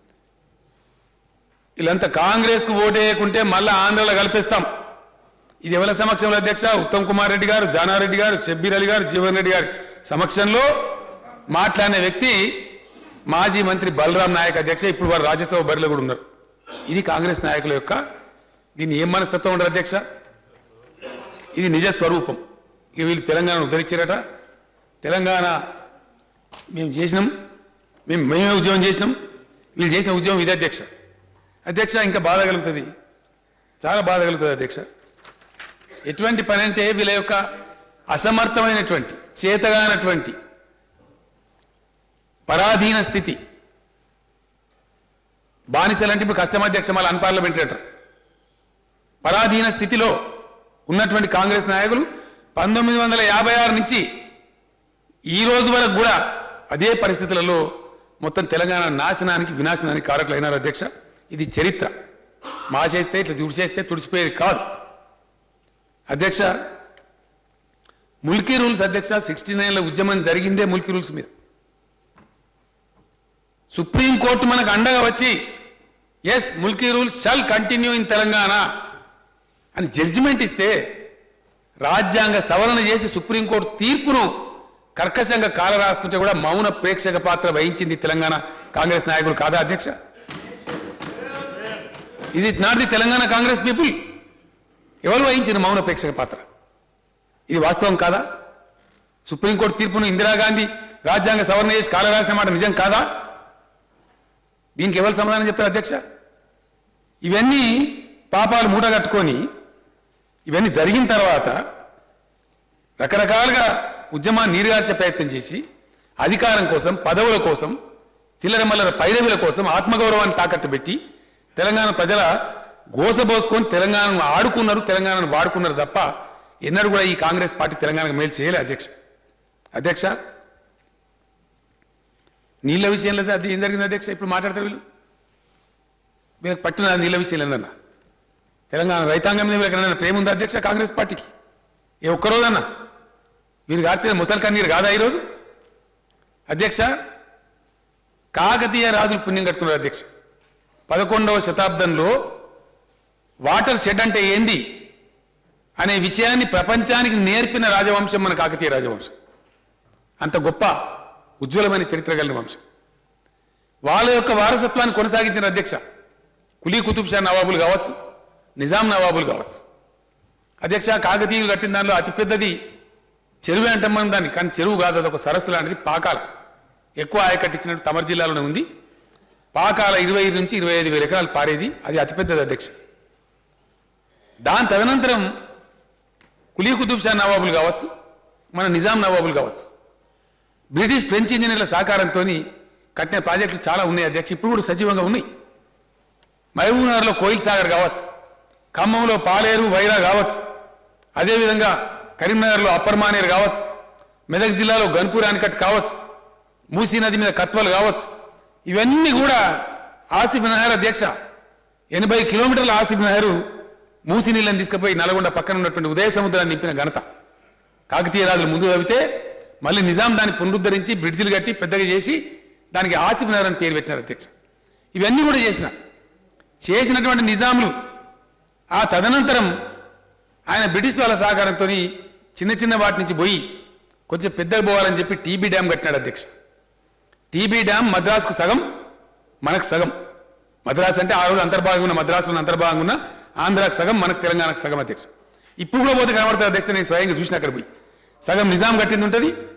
వీళ్ళంతా కాంగ్రెస్కు ఓటు వేయకుంటే మళ్ళా ఆంధ్రలో కల్పిస్తాం ఇది ఎవరి సమక్షంలో అధ్యక్ష ఉత్తమ్ కుమార్ రెడ్డి గారు జానారెడ్డి గారు షబ్బీర్ అలీ గారు జీవన్ రెడ్డి గారి సమక్షంలో మాట్లాడిన వ్యక్తి మాజీ మంత్రి బలరాం నాయక్ అధ్యక్ష ఇప్పుడు వారు రాజ్యసభ బరిలో కూడా ఉన్నారు ఇది కాంగ్రెస్ నాయకుల యొక్క దీన్ని ఏం మనస్తత్వం ఉండరు అధ్యక్ష ఇది నిజ స్వరూపం ఇక వీళ్ళు తెలంగాణను ఉద్ధరించారట తెలంగాణ మేము చేసినాం మేము మేమే ఉద్యోగం చేసినాం వీళ్ళు చేసిన ఉద్యోగం ఇదే అధ్యక్ష అధ్యక్ష ఇంకా బాధ కలుగుతుంది చాలా బాధ కలుగుతుంది అధ్యక్ష ఎటువంటి పని అంటే వీళ్ళ యొక్క అసమర్థమైనటువంటి చేతగానటువంటి పరాధీన స్థితి బానిసలంటే ఇప్పుడు కష్టం అధ్యక్ష మళ్ళీ అన్పార్లమెంటరీ అంటారు పరాధీన స్థితిలో ఉన్నటువంటి కాంగ్రెస్ నాయకులు పంతొమ్మిది వందల యాభై ఆరు నుంచి ఈ రోజు వరకు కూడా అదే పరిస్థితులలో మొత్తం తెలంగాణ నాశనానికి వినాశనానికి కారకులైనారు అధ్యక్ష ఇది చరిత్ర మాసేస్తే ఇట్లా తుడిచేస్తే తుడిచిపోయేది కాదు అధ్యక్ష ముల్కీ రూల్స్ అధ్యక్ష సిక్స్టీ నైన్లో ఉద్యమం జరిగిందే ముల్కీ రూల్స్ మీద సుప్రీంకోర్టు మనకు అండగా వచ్చి yes Mulki rules shall continue in Telangana అని జడ్జిమెంట్ ఇస్తే రాజ్యాంగ సవరణ చేసి సుప్రీంకోర్టు తీర్పును కర్కశంగా కాల రాస్తుంటే కూడా మౌన ప్రేక్షక పాత్ర వహించింది తెలంగాణ కాంగ్రెస్ నాయకులు కాదా అధ్యక్ష is it not the Telangana Congress people ఎవరు వహించిన మౌన ప్రేక్షక పాత్ర ఇది వాస్తవం కాదా సుప్రీంకోర్టు తీర్పును ఇందిరాగాంధీ రాజ్యాంగ సవరణ చేసి కాల రాసిన మాట నిజం కాదా దీనికి ఎవరు సమాధానం చెప్తారు అధ్యక్ష ఇవన్నీ పాపాలు మూటగట్టుకొని ఇవన్నీ జరిగిన తర్వాత రకరకాలుగా ఉద్యమాన్ని నీరుగార్చే ప్రయత్నం చేసి అధికారం కోసం పదవుల కోసం చిల్లర మల్లర పైరవుల కోసం ఆత్మగౌరవాన్ని తాకట్టు పెట్టి తెలంగాణ ప్రజల గోసబోసుకొని తెలంగాణను ఆడుకున్నారు తెలంగాణను వాడుకున్నారు తప్ప ఎన్నడూ కూడా ఈ కాంగ్రెస్ పార్టీ తెలంగాణకు మేలు చేయలే అధ్యక్ష అధ్యక్ష నీళ్ళ విషయంలో అది ఏం జరిగింది అధ్యక్ష ఇప్పుడు మాట్లాడతారు వీళ్ళు వీళ్ళకి పట్టిన నీళ్ళ విషయంలో ఏందన్నా తెలంగాణ రైతాంగం మీద వీళ్ళకి ఏమైనా ప్రేమ ఉందా అధ్యక్ష కాంగ్రెస్ పార్టీకి ఏ ఒక్కరోజన్నా వీరు గార్చిన ముసలి కన్నీరు కాదా ఈరోజు అధ్యక్ష కాకతీయ రాజులు పుణ్యం కట్టుకున్నారు అధ్యక్ష పదకొండవ శతాబ్దంలో వాటర్ షెడ్ అంటే ఏంది అనే విషయాన్ని ప్రపంచానికి నేర్పిన రాజవంశం మన కాకతీయ రాజవంశం అంత గొప్ప ఉజ్వలమైన చరిత్ర కలిగిన వంశం వాళ్ళ యొక్క వారసత్వాన్ని కొనసాగించిన అధ్యక్ష కులీ కుతుబ్ షా నవాబులు కావచ్చు నిజాం నవాబులు కావచ్చు అధ్యక్ష కాకతీయులు కట్టిన దానిలో అతిపెద్దది చెరువు అంటాం మనం దాన్ని కానీ చెరువు కాదు అది ఒక సరస్సు లాంటిది పాకాల ఎక్కువ ఆయకట్టించినట్టు తమర్ జిల్లాలోనే ఉంది పాకాల ఇరవై ఐదు నుంచి ఇరవై ఐదు వేల ఎకరాలు పారేది అది అతిపెద్దది అధ్యక్ష దాని తదనంతరం కులీ కుతుబ్ షా నవాబులు కావచ్చు మన నిజాం నవాబులు కావచ్చు బ్రిటిష్ ఫ్రెంచ్ ఇంజనీర్ల సహకారంతో కట్టిన ప్రాజెక్టులు చాలా ఉన్నాయి అధ్యక్ష ఇప్పుడు కూడా సజీవంగా ఉన్నాయి మహబూబ్నగర్లో కోయిల్ సాగర్ కావచ్చు ఖమ్మంలో పాలేరు వైరా కావచ్చు అదేవిధంగా కరీంనగర్లో అప్పర్ మానేరు కావచ్చు మెదక్ జిల్లాలో గన్పూర్ ఆనకట్ కావచ్చు మూసీ నది మీద కత్వలు కావచ్చు ఇవన్నీ కూడా ఆసిఫ్ నహర్ అధ్యక్ష ఎనభై కిలోమీటర్ల ఆసిఫ్ నహరు మూసి నీళ్ళని తీసుకుపోయి నల్గొండ పక్కన ఉన్నటువంటి ఉదయ సముద్రాన్ని నింపిన ఘనత కాకతీయ రాజులు ముందు తవ్వితే మళ్ళీ నిజాం దాన్ని పునరుద్ధరించి బ్రిడ్జిలు కట్టి పెద్దగా చేసి దానికి ఆసిఫ్ నగర్ అని పేరు పెట్టినారు అధ్యక్ష ఇవన్నీ కూడా చేసిన చేసినటువంటి నిజాములు ఆ తదనంతరం ఆయన బ్రిటిష్ వాళ్ళ సహకారంతో చిన్న చిన్న వాటి నుంచి పోయి కొంచెం పెద్దగా పోవాలని చెప్పి టీబీ డ్యామ్ కట్టినాడు అధ్యక్ష టీబీ డ్యామ్ మద్రాసుకు సగం మనకు సగం మద్రాసు అంటే ఆ రోజు అంతర్భాగంగా ఉన్న మద్రాసులో అంతర్భాగంగా ఉన్న ఆంధ్రాకు సగం మనకు తెలంగాణకు సగం అధ్యక్ష ఇప్పుడు కూడా పోతే కనబడుతుంది అధ్యక్ష నేను స్వయంగా చూసిన అక్కడ పోయి సగం నిజాం కట్టింది ఉంటుంది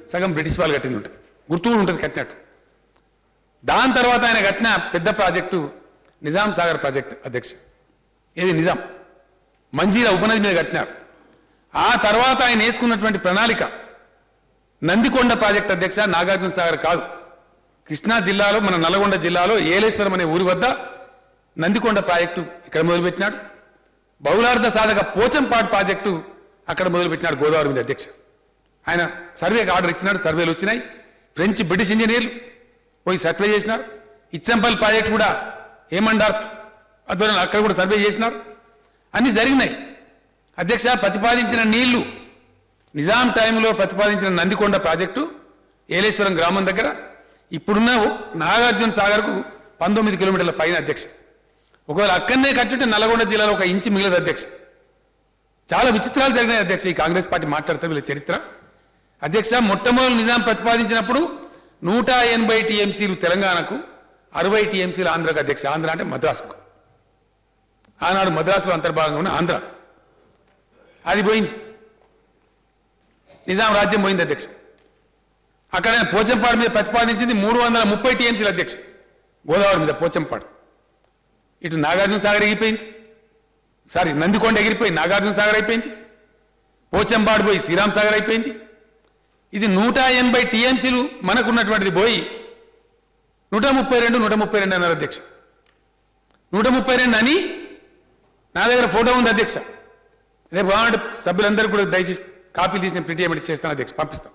సగం బ్రిటిష్ వాళ్ళు కట్టింది ఉంటుంది గుర్తు కూడా ఉంటుంది కట్టినట్టు దాని తర్వాత ఆయన కట్టిన పెద్ద ప్రాజెక్టు నిజాం సాగర్ ప్రాజెక్ట్ అధ్యక్ష ఇది నిజాం మంజీరా ఉపనది మీద కట్టినారు ఆ తర్వాత ఆయన వేసుకున్నటువంటి ప్రణాళిక నందికొండ ప్రాజెక్ట్ అధ్యక్ష నాగార్జున సాగర్ కాదు కృష్ణా జిల్లాలో మన నల్గొండ జిల్లాలో ఏలేశ్వరం అనే ఊరి వద్ద నందికొండ ప్రాజెక్టు ఇక్కడ మొదలుపెట్టినాడు బహుళార్థ సాధక పోచంపాడు ప్రాజెక్టు అక్కడ మొదలుపెట్టినాడు గోదావరి మీద అధ్యక్ష ఆయన సర్వేకి ఆర్డర్ ఇచ్చినాడు సర్వేలు వచ్చినాయి ఫ్రెంచ్ బ్రిటిష్ ఇంజనీర్లు పోయి సర్వే చేసినారు ఇచ్చంపల్లి ప్రాజెక్ట్ కూడా హేమండార్ ఆధ్వర్యంలో అక్కడ కూడా సర్వే చేసినారు అన్ని జరిగినాయి అధ్యక్ష ప్రతిపాదించిన నీళ్లు నిజాం టైంలో ప్రతిపాదించిన నందికొండ ప్రాజెక్టు ఏలేశ్వరం గ్రామం దగ్గర ఇప్పుడున్న నాగార్జున సాగర్కు పంతొమ్మిది కిలోమీటర్ల పైన అధ్యక్ష ఒకవేళ అక్కడనే కట్టుంటే నల్గొండ జిల్లాలో ఒక ఇంచు మిగిలదు అధ్యక్ష చాలా విచిత్రాలు జరిగినాయి అధ్యక్ష ఈ కాంగ్రెస్ పార్టీ మాట్లాడితే వీళ్ళ చరిత్ర అధ్యక్ష మొట్టమొదటి నిజాం ప్రతిపాదించినప్పుడు నూట ఎనభై టీఎంసీలు తెలంగాణకు అరవై టీఎంసీలు ఆంధ్రకు అధ్యక్ష ఆంధ్ర అంటే మద్రాసుకు ఆనాడు మద్రాసులో అంతర్భాగంగా ఉన్న ఆంధ్ర అది పోయింది నిజాం రాజ్యం పోయింది అధ్యక్ష అక్కడ పోచంపాడు మీద ప్రతిపాదించింది మూడు వందల ముప్పై టీఎంసీల అధ్యక్ష గోదావరి మీద పోచంపాడు ఇటు నాగార్జున సాగర్ ఎగిరిపోయింది సారీ నందికొండ ఎగిరిపోయి నాగార్జున సాగర్ అయిపోయింది పోచంపాడు పోయి శ్రీరామ్ సాగర్ అయిపోయింది ఇది నూట ఎనభై టీఎంసీలు మనకున్నటువంటిది పోయి నూట ముప్పై రెండు నూట ముప్పై రెండు అన్నారు అధ్యక్ష నూట ముప్పై రెండు అని నా దగ్గర ఫోటో ఉంది అధ్యక్ష రేపు వాడు సభ్యులందరూ కూడా దయచేసి కాపీలు తీసిన ప్రింట్ చేయమని చేస్తాను అధ్యక్ష పంపిస్తాం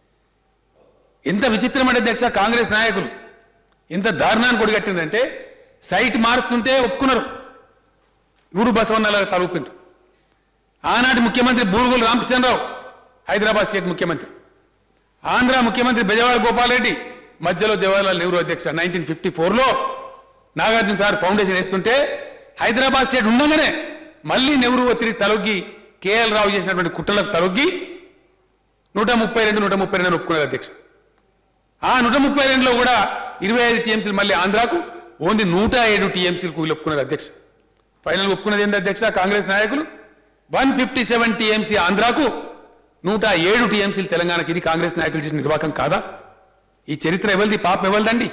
ఎంత విచిత్రమైన అధ్యక్ష కాంగ్రెస్ నాయకులు ఎంత దారుణాన్ని కొడిగట్టిందంటే సైట్ మారుస్తుంటే ఒప్పుకున్నారు గూడు బసవన్నల తలుపిండ్రు ఆనాటి ముఖ్యమంత్రి బూరుగుల రామకృష్ణరావు హైదరాబాద్ స్టేట్ ముఖ్యమంత్రి ఆంధ్ర ముఖ్యమంత్రి బెజవాడ గోపాల్ రెడ్డి మధ్యలో జవహర్లాల్ నెహ్రూ అధ్యక్ష నైన్టీన్ ఫిఫ్టీ ఫోర్లో నాగార్జున సార్ ఫౌండేషన్ వేస్తుంటే హైదరాబాద్ స్టేట్ ఉండగానే మళ్ళీ నెహ్రూ ఒత్తిడి తలొగ్గి కేఎల్ రావు చేసినటువంటి కుట్రలకు తలొగ్గి నూట ముప్పై రెండు నూట ముప్పై రెండు ఒప్పుకున్నారు అధ్యక్ష ఆ నూట ముప్పై రెండులో కూడా ఇరవై ఐదు టీఎంసీలు మళ్ళీ ఆంధ్రాకు ఓన్లీ నూట ఏడు టీఎంసీలకు వీళ్ళు ఒప్పుకున్నారు అధ్యక్ష ఫైనల్ ఒప్పుకున్నది ఏంటి అధ్యక్ష కాంగ్రెస్ నాయకులు వన్ ఫిఫ్టీ సెవెన్ టీఎంసీ ఆంధ్రాకు నూట ఏడు టీఎంసీలు తెలంగాణకి ఇది కాంగ్రెస్ నాయకులు చేసిన నిర్వాహకం కాదా ఈ చరిత్ర ఎవరిది పాపం ఎవరిదండి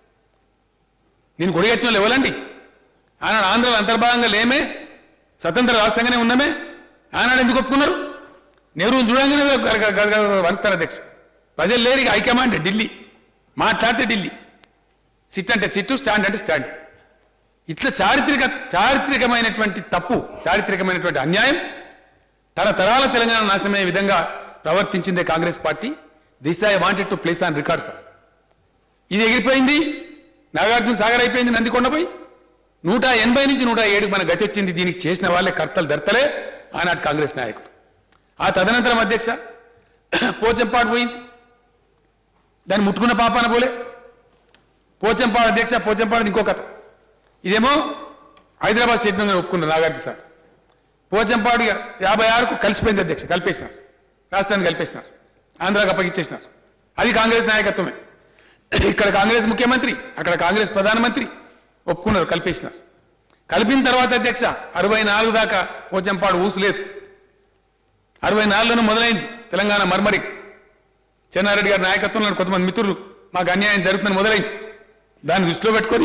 నేను కొడిగట్టిన వాళ్ళు ఎవరండి ఆనాడు ఆంధ్రలో అంతర్భాగంగా లేమే స్వతంత్ర రాష్ట్రంగానే ఉన్నామే ఆనాడు ఎందుకు ఒప్పుకున్నారు నెహ్రూని చూడంగానే గ- గ- గ- వణుకుతారు అధ్యక్ష ప్రజలు లేరు ఇక హైకమాండ్ ఢిల్లీ మాట్లాడితే ఢిల్లీ సిట్ అంటే సిట్టు స్టాండ్ అంటే స్టాండ్ ఇట్లా చారిత్రక చారిత్రకమైనటువంటి తప్పు చారిత్రకమైనటువంటి అన్యాయం తరతరాల తెలంగాణ నాశనమయ్యే విధంగా ప్రవర్తించిందే Congress party this I wanted to place on record sir ఇది ఎగిరిపోయింది నాగార్జున సాగర్ అయిపోయింది నందికొండపై నూట ఎనభై నుంచి నూట ఏడుకి మన గతి వచ్చింది దీనికి చేసిన వాళ్ళే కర్తలు దర్తలే ఆనాటి కాంగ్రెస్ నాయకులు ఆ తదనంతరం అధ్యక్ష పోచంపాడు పోయింది దాన్ని ముట్టుకున్న పాపాన పోలే పోచంపాడు అధ్యక్ష పోచంపాడు ఇంకో కథ ఇదేమో హైదరాబాద్ స్టేట్ మీద ఒప్పుకున్నారు నాగార్జున సార్ పోచంపాడు ఇక యాభై ఆరుకు కలిసిపోయింది అధ్యక్ష కలిపేసినారు రాష్ట్రాన్ని కలిపేసినారు ఆంధ్రాకి అప్పగించేసినారు అది కాంగ్రెస్ నాయకత్వమే ఇక్కడ కాంగ్రెస్ ముఖ్యమంత్రి అక్కడ కాంగ్రెస్ ప్రధానమంత్రి ఒప్పుకున్నారు కలిపేసినారు కలిపిన తర్వాత అధ్యక్ష అరవై నాలుగు దాకా పోచంపాడు ఊసు లేదు అరవై నాలుగులోనే మొదలైంది తెలంగాణ మర్మరి చెన్నారెడ్డి గారి నాయకత్వంలో కొంతమంది మిత్రులు మాకు అన్యాయం జరుగుతుందని మొదలైంది దాన్ని దృష్టిలో పెట్టుకొని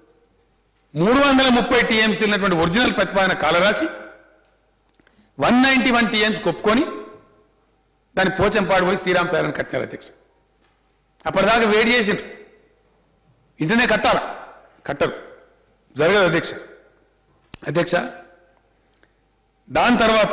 మూడు వందల ముప్పై టీఎంసీ ఉన్నటువంటి ఒరిజినల్ ప్రతిపాదన కాలరాశి వన్ నైన్టీ వన్ టీఎంసీ ఒప్పుకొని దాన్ని పోచంపాడు పోయి శ్రీరామ్ సాగర్ అని కట్టినారు అధ్యక్ష అప్పటిదాకా వేడి చేసిండ్రు ఇంటనే కట్టాలి కట్టరు జరగదు అధ్యక్ష అధ్యక్ష దాని తర్వాత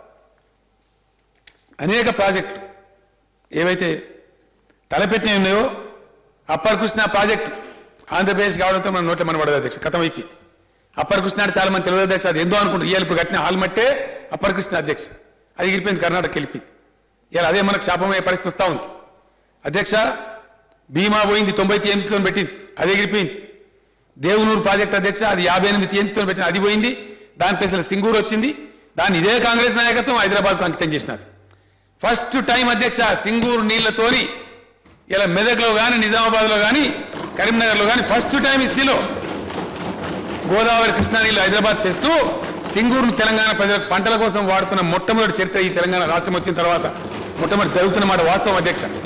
అనేక ప్రాజెక్టులు ఏవైతే తలపెట్టినవి ఉన్నాయో అప్పర్ కృష్ణ ప్రాజెక్టు ఆంధ్రప్రదేశ్ కావడంతో మన నోట్ల మన పడదు అధ్యక్ష కథం అయిపోయింది అప్పర్ కృష్ణ అంటే చాలా మంది తెలియదు అధ్యక్ష అది ఎందో అనుకుంటారు ఇవాళ ఇప్పుడు కట్టిన హాల్ మట్టే అప్పర్ కృష్ణ అధ్యక్ష అది ఎగిరిపోయింది కర్ణాటక వెళ్ళిపోయింది ఇలా అదే మనకు శాపమయ్యే పరిస్థితి వస్తూ ఉంది అధ్యక్ష భీమా పోయింది తొంభై టీఎంసీలో పెట్టింది అది ఎగిరిపోయింది దేవునూరు ప్రాజెక్ట్ అధ్యక్ష అది యాభై ఎనిమిది టీఎంసీతో పెట్టింది అది పోయింది దాని పేసల సింగూరు వచ్చింది దాన్ని ఇదే కాంగ్రెస్ నాయకత్వం హైదరాబాద్కు అంకితం చేసినది ఫస్ట్ టైం అధ్యక్ష సింగూరు నీళ్లతోని ఇలా మెదక్లో కానీ నిజామాబాద్లో కానీ కరీంనగర్లో కానీ ఫస్ట్ టైం హిస్టరీలో గోదావరి కృష్ణా నీళ్లు హైదరాబాద్ తెస్తూ సింగూరు తెలంగాణ ప్రజలకు పంటల కోసం వాడుతున్న మొట్టమొదటి చరిత్ర ఈ తెలంగాణ రాష్ట్రం వచ్చిన తర్వాత మొట్టమొదటి జరుగుతున్న మాట వాస్తవం అధ్యక్ష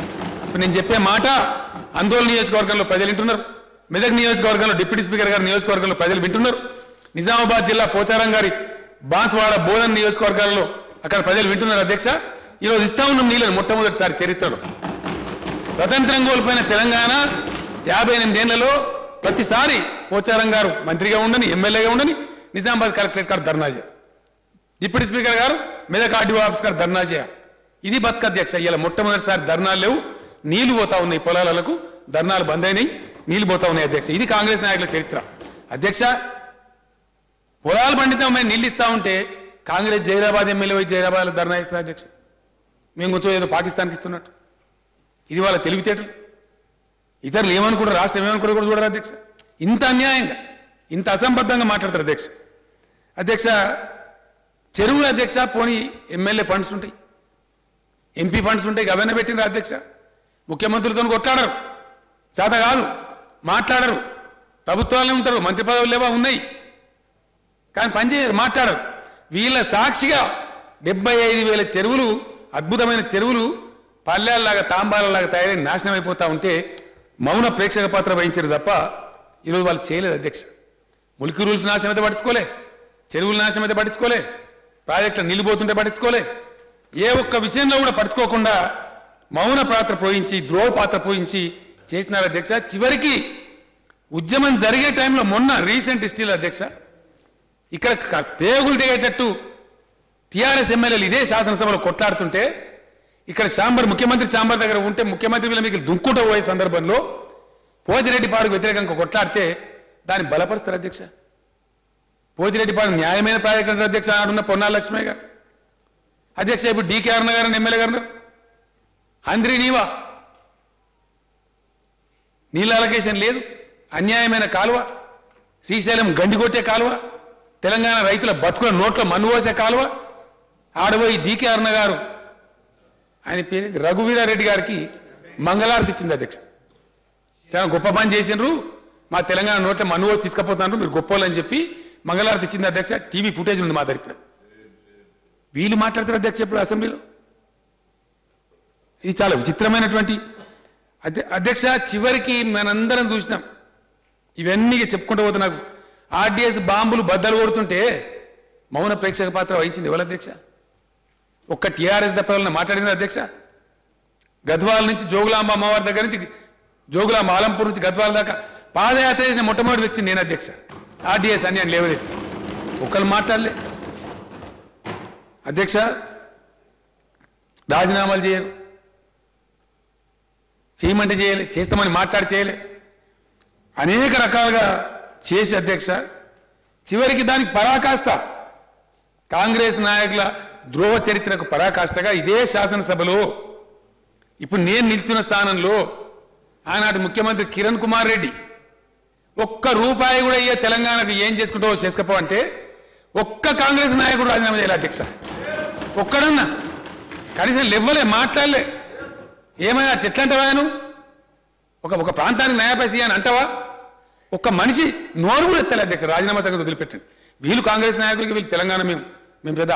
ఇప్పుడు నేను చెప్పే మాట ఆందోళన నియోజకవర్గంలో ప్రజలు వింటున్నారు మెదక్ నియోజకవర్గంలో డిప్యూటీ స్పీకర్ గారి నియోజకవర్గంలో ప్రజలు వింటున్నారు నిజామాబాద్ జిల్లా పోచారం గారి బాన్స్వాడ బోధన్ నియోజకవర్గాల్లో అక్కడ ప్రజలు వింటున్నారు అధ్యక్ష ఈరోజు ఇస్తా ఉన్నాం నీళ్ళని మొట్టమొదటిసారి చరిత్రలో స్వతంత్రం కోల్పోయిన తెలంగాణ యాభై ఎనిమిదేళ్లలో ప్రతిసారి పోచారం గారు మంత్రిగా ఉండని ఎమ్మెల్యేగా ఉండని నిజామాబాద్ కలెక్టరేట్ గారు ధర్నా చేయాలి డిప్యూటీ స్పీకర్ గారు మెదక్ ఆర్డీఓ ఆఫీస్ గారు ధర్నా చేయాలి ఇది బతుక అధ్యక్ష ఇలా మొట్టమొదటిసారి ధర్నాలు లేవు నీళ్లు పోతా ఉన్నాయి పొలాలకు ధర్నాలు బంద్ అయినాయి నీళ్లు పోతా ఉన్నాయి అధ్యక్ష ఇది కాంగ్రెస్ నాయకుల చరిత్ర అధ్యక్ష పొలాలు పండితామని నీళ్ళు ఇస్తా ఉంటే కాంగ్రెస్ జైరాబాద్ ఎమ్మెల్యే పోయి జైరాబాద్ ధర్నా ఇస్తుంది అధ్యక్ష మేము కొంచెం ఏదో పాకిస్తాన్కి ఇస్తున్నట్టు ఇది వాళ్ళ తెలివితేటలు ఇతరులు ఏమనుకుంటారు రాష్ట్రం ఏమనుకుంటారు కూడా చూడరు అధ్యక్ష ఇంత అన్యాయంగా ఇంత అసంబద్ధంగా మాట్లాడతారు అధ్యక్ష అధ్యక్ష చెరువుల అధ్యక్ష పోనీ ఎమ్మెల్యే ఫండ్స్ ఉంటాయి ఎంపీ ఫండ్స్ ఉంటాయి గవర్నర్ పెట్టిన అధ్యక్ష ముఖ్యమంత్రులతో కొట్లాడరు చేత కాదు మాట్లాడరు ప్రభుత్వాలనే ఉంటారు మంత్రి పదవులు లేవా ఉన్నాయి కానీ పనిచేయరు మాట్లాడరు వీళ్ళ సాక్షిగా డెబ్బై ఐదు వేల చెరువులు అద్భుతమైన చెరువులు పల్లెల్లాగా తాంబాలలాగా తయారై నాశనం అయిపోతా ఉంటే మౌన ప్రేక్షక పాత్ర వహించారు తప్ప ఈరోజు వాళ్ళు చేయలేదు అధ్యక్ష ములికి రూల్స్ నాశనం అయితే పట్టించుకోలే చెరువుల నాశనం అయితే పట్టించుకోలే ప్రాజెక్టులు నిలిపోతుంటే పట్టించుకోలే ఏ ఒక్క విషయంలో కూడా పట్టించుకోకుండా మౌన పాత్ర పోయించి ద్రోహ పాత్ర పోయించి చేసినారు అధ్యక్ష చివరికి ఉద్యమం జరిగే టైంలో మొన్న రీసెంట్ హిస్టరీలో అధ్యక్ష ఇక్కడ క- పేగులు దిగేటట్టు టీఆర్ఎస్ ఎమ్మెల్యేలు ఇదే శాసనసభలో కొట్లాడుతుంటే ఇక్కడ చాంబర్ ముఖ్యమంత్రి చాంబర్ దగ్గర ఉంటే ముఖ్యమంత్రి వీళ్ళ మీకు దుంకుట పోయే సందర్భంలో పోతిరెడ్డిపాడుకు వ్యతిరేకంగా కొట్లాడితే దాన్ని బలపరుస్తారు అధ్యక్ష పోతిరెడ్డిపాడు న్యాయమైన ప్రాజెక్టు అంటారు అధ్యక్ష ఆడున్న పొన్నాల లక్ష్మయ్య గారు అధ్యక్ష ఇప్పుడు డీకే అరుణ గారు ఎమ్మెల్యే గారు హంద్రి నీవా నీళ్ళ అలొకేషన్ లేదు అన్యాయమైన కాలువ శ్రీశైలం గండి కొట్టే కాలువ తెలంగాణ రైతుల బతుకుల నోట్ల మన్ను పోసే కాలువ ఆడబోయి డీకే అరుణ గారు ఆయన పేరు రఘువీరారెడ్డి గారికి మంగళారతి ఇచ్చింది అధ్యక్ష చాలా గొప్ప పని చేసినారు మా తెలంగాణ నోట్ల మన్ను పోసి తీసుకుపోతున్నారు మీరు గొప్ప అని చెప్పి మంగళారతి ఇచ్చింది అధ్యక్ష టీవీ ఫుటేజ్ ఉంది మా దగ్గర ఇప్పుడు వీళ్ళు మాట్లాడతారు అధ్యక్ష ఇప్పుడు అసెంబ్లీలో ఇది చాలా విచిత్రమైనటువంటి అధ్య- అధ్యక్ష చివరికి మనందరం చూసినాం ఇవన్నీ చెప్పుకుంటూ పోతే నాకు ఆర్డీఎస్ బాంబులు బద్దలు కొడుతుంటే మౌన ప్రేక్షక పాత్ర వహించింది ఎవరు అధ్యక్ష ఒక్క టీఆర్ఎస్ తప్ప ఎవరైనా మాట్లాడిన అధ్యక్ష గద్వాల నుంచి జోగులాంబ అమ్మవారి దగ్గర నుంచి జోగులాంబ ఆలంపూర్ నుంచి గద్వాల దాకా పాదయాత్ర చేసిన మొట్టమొదటి వ్యక్తి నేను అధ్యక్ష ఆర్డీఎస్ అని అని లేవనెత్తి ఒకరు మాట్లాడలే అధ్యక్ష రాజీనామాలు చేయరు చేయమంటే చేయలే చేస్తామని మాట్లాడి చేయలే అనేక రకాలుగా చేసి అధ్యక్ష చివరికి దానికి పరాకాష్ట కాంగ్రెస్ నాయకుల ద్రోహ చరిత్రకు పరాకాష్ఠగా ఇదే శాసనసభలో ఇప్పుడు నేను నిల్చున్న స్థానంలో ఆనాటి ముఖ్యమంత్రి కిరణ్ కుమార్ రెడ్డి ఒక్క రూపాయి కూడా అయ్యే తెలంగాణకు ఏం చేసుకుంటావో చేసుకపో అంటే ఒక్క కాంగ్రెస్ నాయకుడు రాజీనామా చేయాలి అధ్యక్ష ఒక్కడన్నా కనీసం లెవ్వలే మాట్లాడలే ఏమైనా ఎట్లంటావా నువ్వు ఒక ఒక ప్రాంతానికి న్యాయపైసి అని అంటావా ఒక్క మనిషి నోరు కూడా ఎత్తలే అధ్యక్ష రాజీనామా సంగతి వదిలిపెట్టండి వీళ్ళు కాంగ్రెస్ నాయకులకి వీళ్ళు తెలంగాణ మేము మేము పెద్ద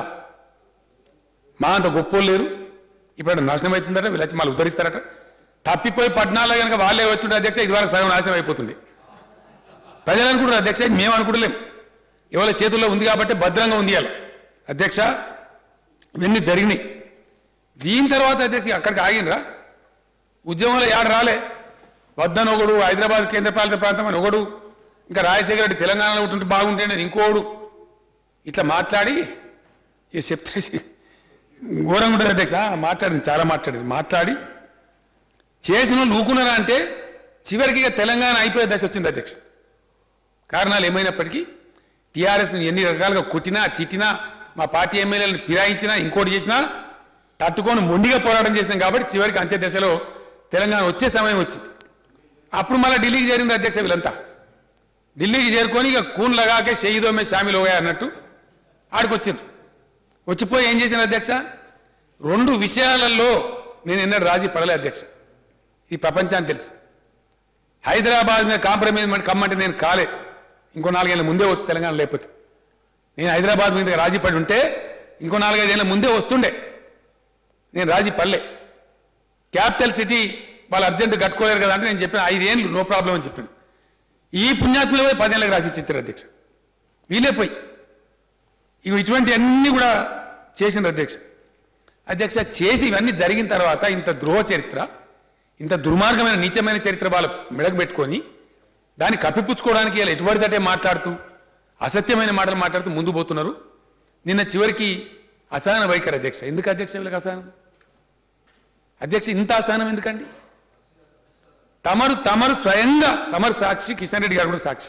మా అంత గొప్పోళ్ళు లేరు ఇప్పుడు నాశనం అవుతుందట వీళ్ళు వచ్చి మళ్ళీ ఉద్ధరిస్తారట తప్పిపోయి పట్టణాల్లో కనుక వాళ్ళే వచ్చుంటే అధ్యక్ష ఇదివరకు సగం నాశనం అయిపోతుంది ప్రజలు అనుకుంటారు అధ్యక్ష ఇది మేము అనుకుంటలేం ఎవరి చేతుల్లో ఉంది కాబట్టి భద్రంగా ఉంది ఇవాళ అధ్యక్ష ఇవన్నీ జరిగినాయి దీని తర్వాత అధ్యక్ష అక్కడికి ఆగినరా ఉద్యమంలో ఏడ రాలే వద్దన ఒకడు హైదరాబాద్ కేంద్రపాలిత ప్రాంతం అని ఒకడు ఇంకా రాజశేఖర రెడ్డి తెలంగాణలో ఉంటుంటే బాగుంటే ఇంకోడు ఇట్లా మాట్లాడి ఇక చెప్తే ఘోరంగా ఉంటుంది అధ్యక్ష మాట్లాడింది చాలా మాట్లాడింది మాట్లాడి చేసిన వాళ్ళు ఊకున్నారా అంటే చివరికి ఇక తెలంగాణ అయిపోయే దశ వచ్చింది అధ్యక్ష కారణాలు ఏమైనప్పటికీ టీఆర్ఎస్ ఎన్ని రకాలుగా కొట్టినా తిట్టినా మా పార్టీ ఎమ్మెల్యేలను ఫిరాయించినా ఇంకోటి చేసినా తట్టుకొని మొండిగా పోరాటం చేసినాం కాబట్టి చివరికి అంత్య దశలో తెలంగాణ వచ్చే సమయం వచ్చింది అప్పుడు మళ్ళీ ఢిల్లీకి చేరింది అధ్యక్ష వీళ్ళంతా ఢిల్లీకి చేరుకొని ఇక కూన్ లగాకే షహీదో మే షామిల్ హోగా అన్నట్టు ఆడికి వచ్చింది వచ్చిపోయి ఏం చేసిన అధ్యక్ష రెండు విషయాలలో నేను ఎన్నడూ రాజీ పడలే అధ్యక్ష ఈ ప్రపంచానికి తెలుసు హైదరాబాద్ మీద కాంప్రమైజ్ కమ్మంటే నేను కాలే ఇంకో నాలుగేళ్ల ముందే వచ్చి తెలంగాణ లేకపోతే నేను హైదరాబాద్ మీద రాజీ పడి ఉంటే ఇంకో నాలుగైదేళ్ల ముందే వస్తుండే నేను రాజీ పడలే క్యాపిటల్ సిటీ వాళ్ళు అర్జెంట్ కట్టుకోలేరు కదా అంటే నేను చెప్పిన ఐదేళ్ళు నో ప్రాబ్లం అని చెప్పాను ఈ పుణ్యాత్ములు పోయి పదేళ్ళకి రాసి ఇచ్చారు అధ్యక్ష వీలే పోయి ఇవి ఇటువంటి అన్ని కూడా చేసిండ్రు అధ్యక్ష అధ్యక్ష చేసి ఇవన్నీ జరిగిన తర్వాత ఇంత ద్రోహ చరిత్ర ఇంత దుర్మార్గమైన నీచమైన చరిత్ర వాళ్ళ మెడకు పెట్టుకొని దాన్ని కప్పిపుచ్చుకోవడానికి ఇలా ఎటువంటిదంటే మాట్లాడుతూ అసత్యమైన మాటలు మాట్లాడుతూ ముందు పోతున్నారు నిన్న చివరికి అసహన వైఖరి అధ్యక్ష ఎందుకు అధ్యక్ష వీళ్ళకి అసహనం అధ్యక్ష ఇంత అసహనం ఎందుకండి తమరు తమరు స్వయంగా తమరు సాక్షి కిషన్ రెడ్డి గారు కూడా సాక్షి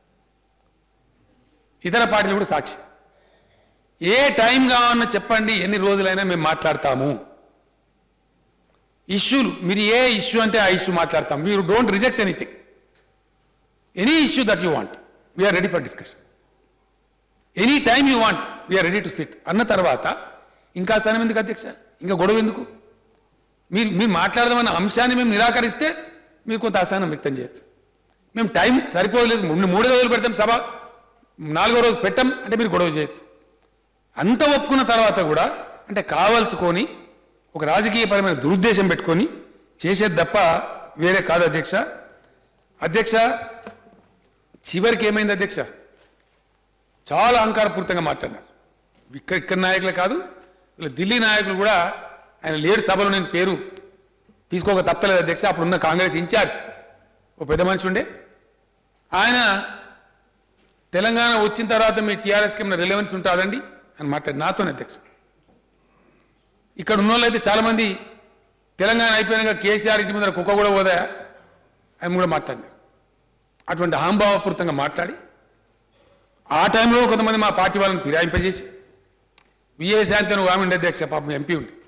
ఇతర పార్టీలు కూడా సాక్షి ఏ టైం కావాలన్నా చెప్పండి ఎన్ని రోజులైనా మేము మాట్లాడతాము ఇష్యూలు మీరు ఏ ఇష్యూ అంటే ఆ ఇష్యూ మాట్లాడతాం మీరు don't reject anything any issue that you want we are ready for discussion any time you want we are ready to sit అన్న తర్వాత ఇంకా స్థానం ఎందుకు అధ్యక్ష ఇంకా గొడవ ఎందుకు మీరు మీరు మాట్లాడదామన్న అంశాన్ని మేము నిరాకరిస్తే మీరు కొంత అసహనం వ్యక్తం చేయొచ్చు మేము టైం సరిపోలేదు మూడు మూడో రోజులు పెడతాం సభ నాలుగో రోజు పెట్టాం అంటే మీరు గొడవ చేయొచ్చు అంత ఒప్పుకున్న తర్వాత కూడా అంటే కావాల్చుకొని ఒక రాజకీయపరమైన దురుద్దేశం పెట్టుకొని చేసేది తప్ప వేరే కాదు అధ్యక్ష అధ్యక్ష చివరికి ఏమైంది అధ్యక్ష చాలా అహంకారపూరితంగా మాట్లాడినారు ఇక్కడ ఇక్కడ నాయకులే కాదు వీళ్ళ ఢిల్లీ నాయకులు కూడా ఆయన లేడు సభలో నేను పేరు తీసుకోక తప్పలేదు అధ్యక్ష అప్పుడున్న కాంగ్రెస్ ఇన్ఛార్జ్ ఓ పెద్ద మనిషి ఉండే ఆయన తెలంగాణ వచ్చిన తర్వాత మీ టీఆర్ఎస్కి ఏమైనా రిలవెన్స్ ఉంటుందండి అని మాట్లాడి నాతోనే అధ్యక్ష ఇక్కడ ఉన్న వాళ్ళు అయితే చాలామంది తెలంగాణ అయిపోయినాక కేసీఆర్ ఇంటి ముందర కుక్క కూడా పోదా అని కూడా మాట్లాడినారు అటువంటి అహంభావపూరితంగా మాట్లాడి ఆ టైంలో కొంతమంది మా పార్టీ వాళ్ళని ఫిరాయింపజేసి విజయశాంతి అని ఒక ఆమె ఉండే అధ్యక్ష పాపం ఎంపీ ఉండి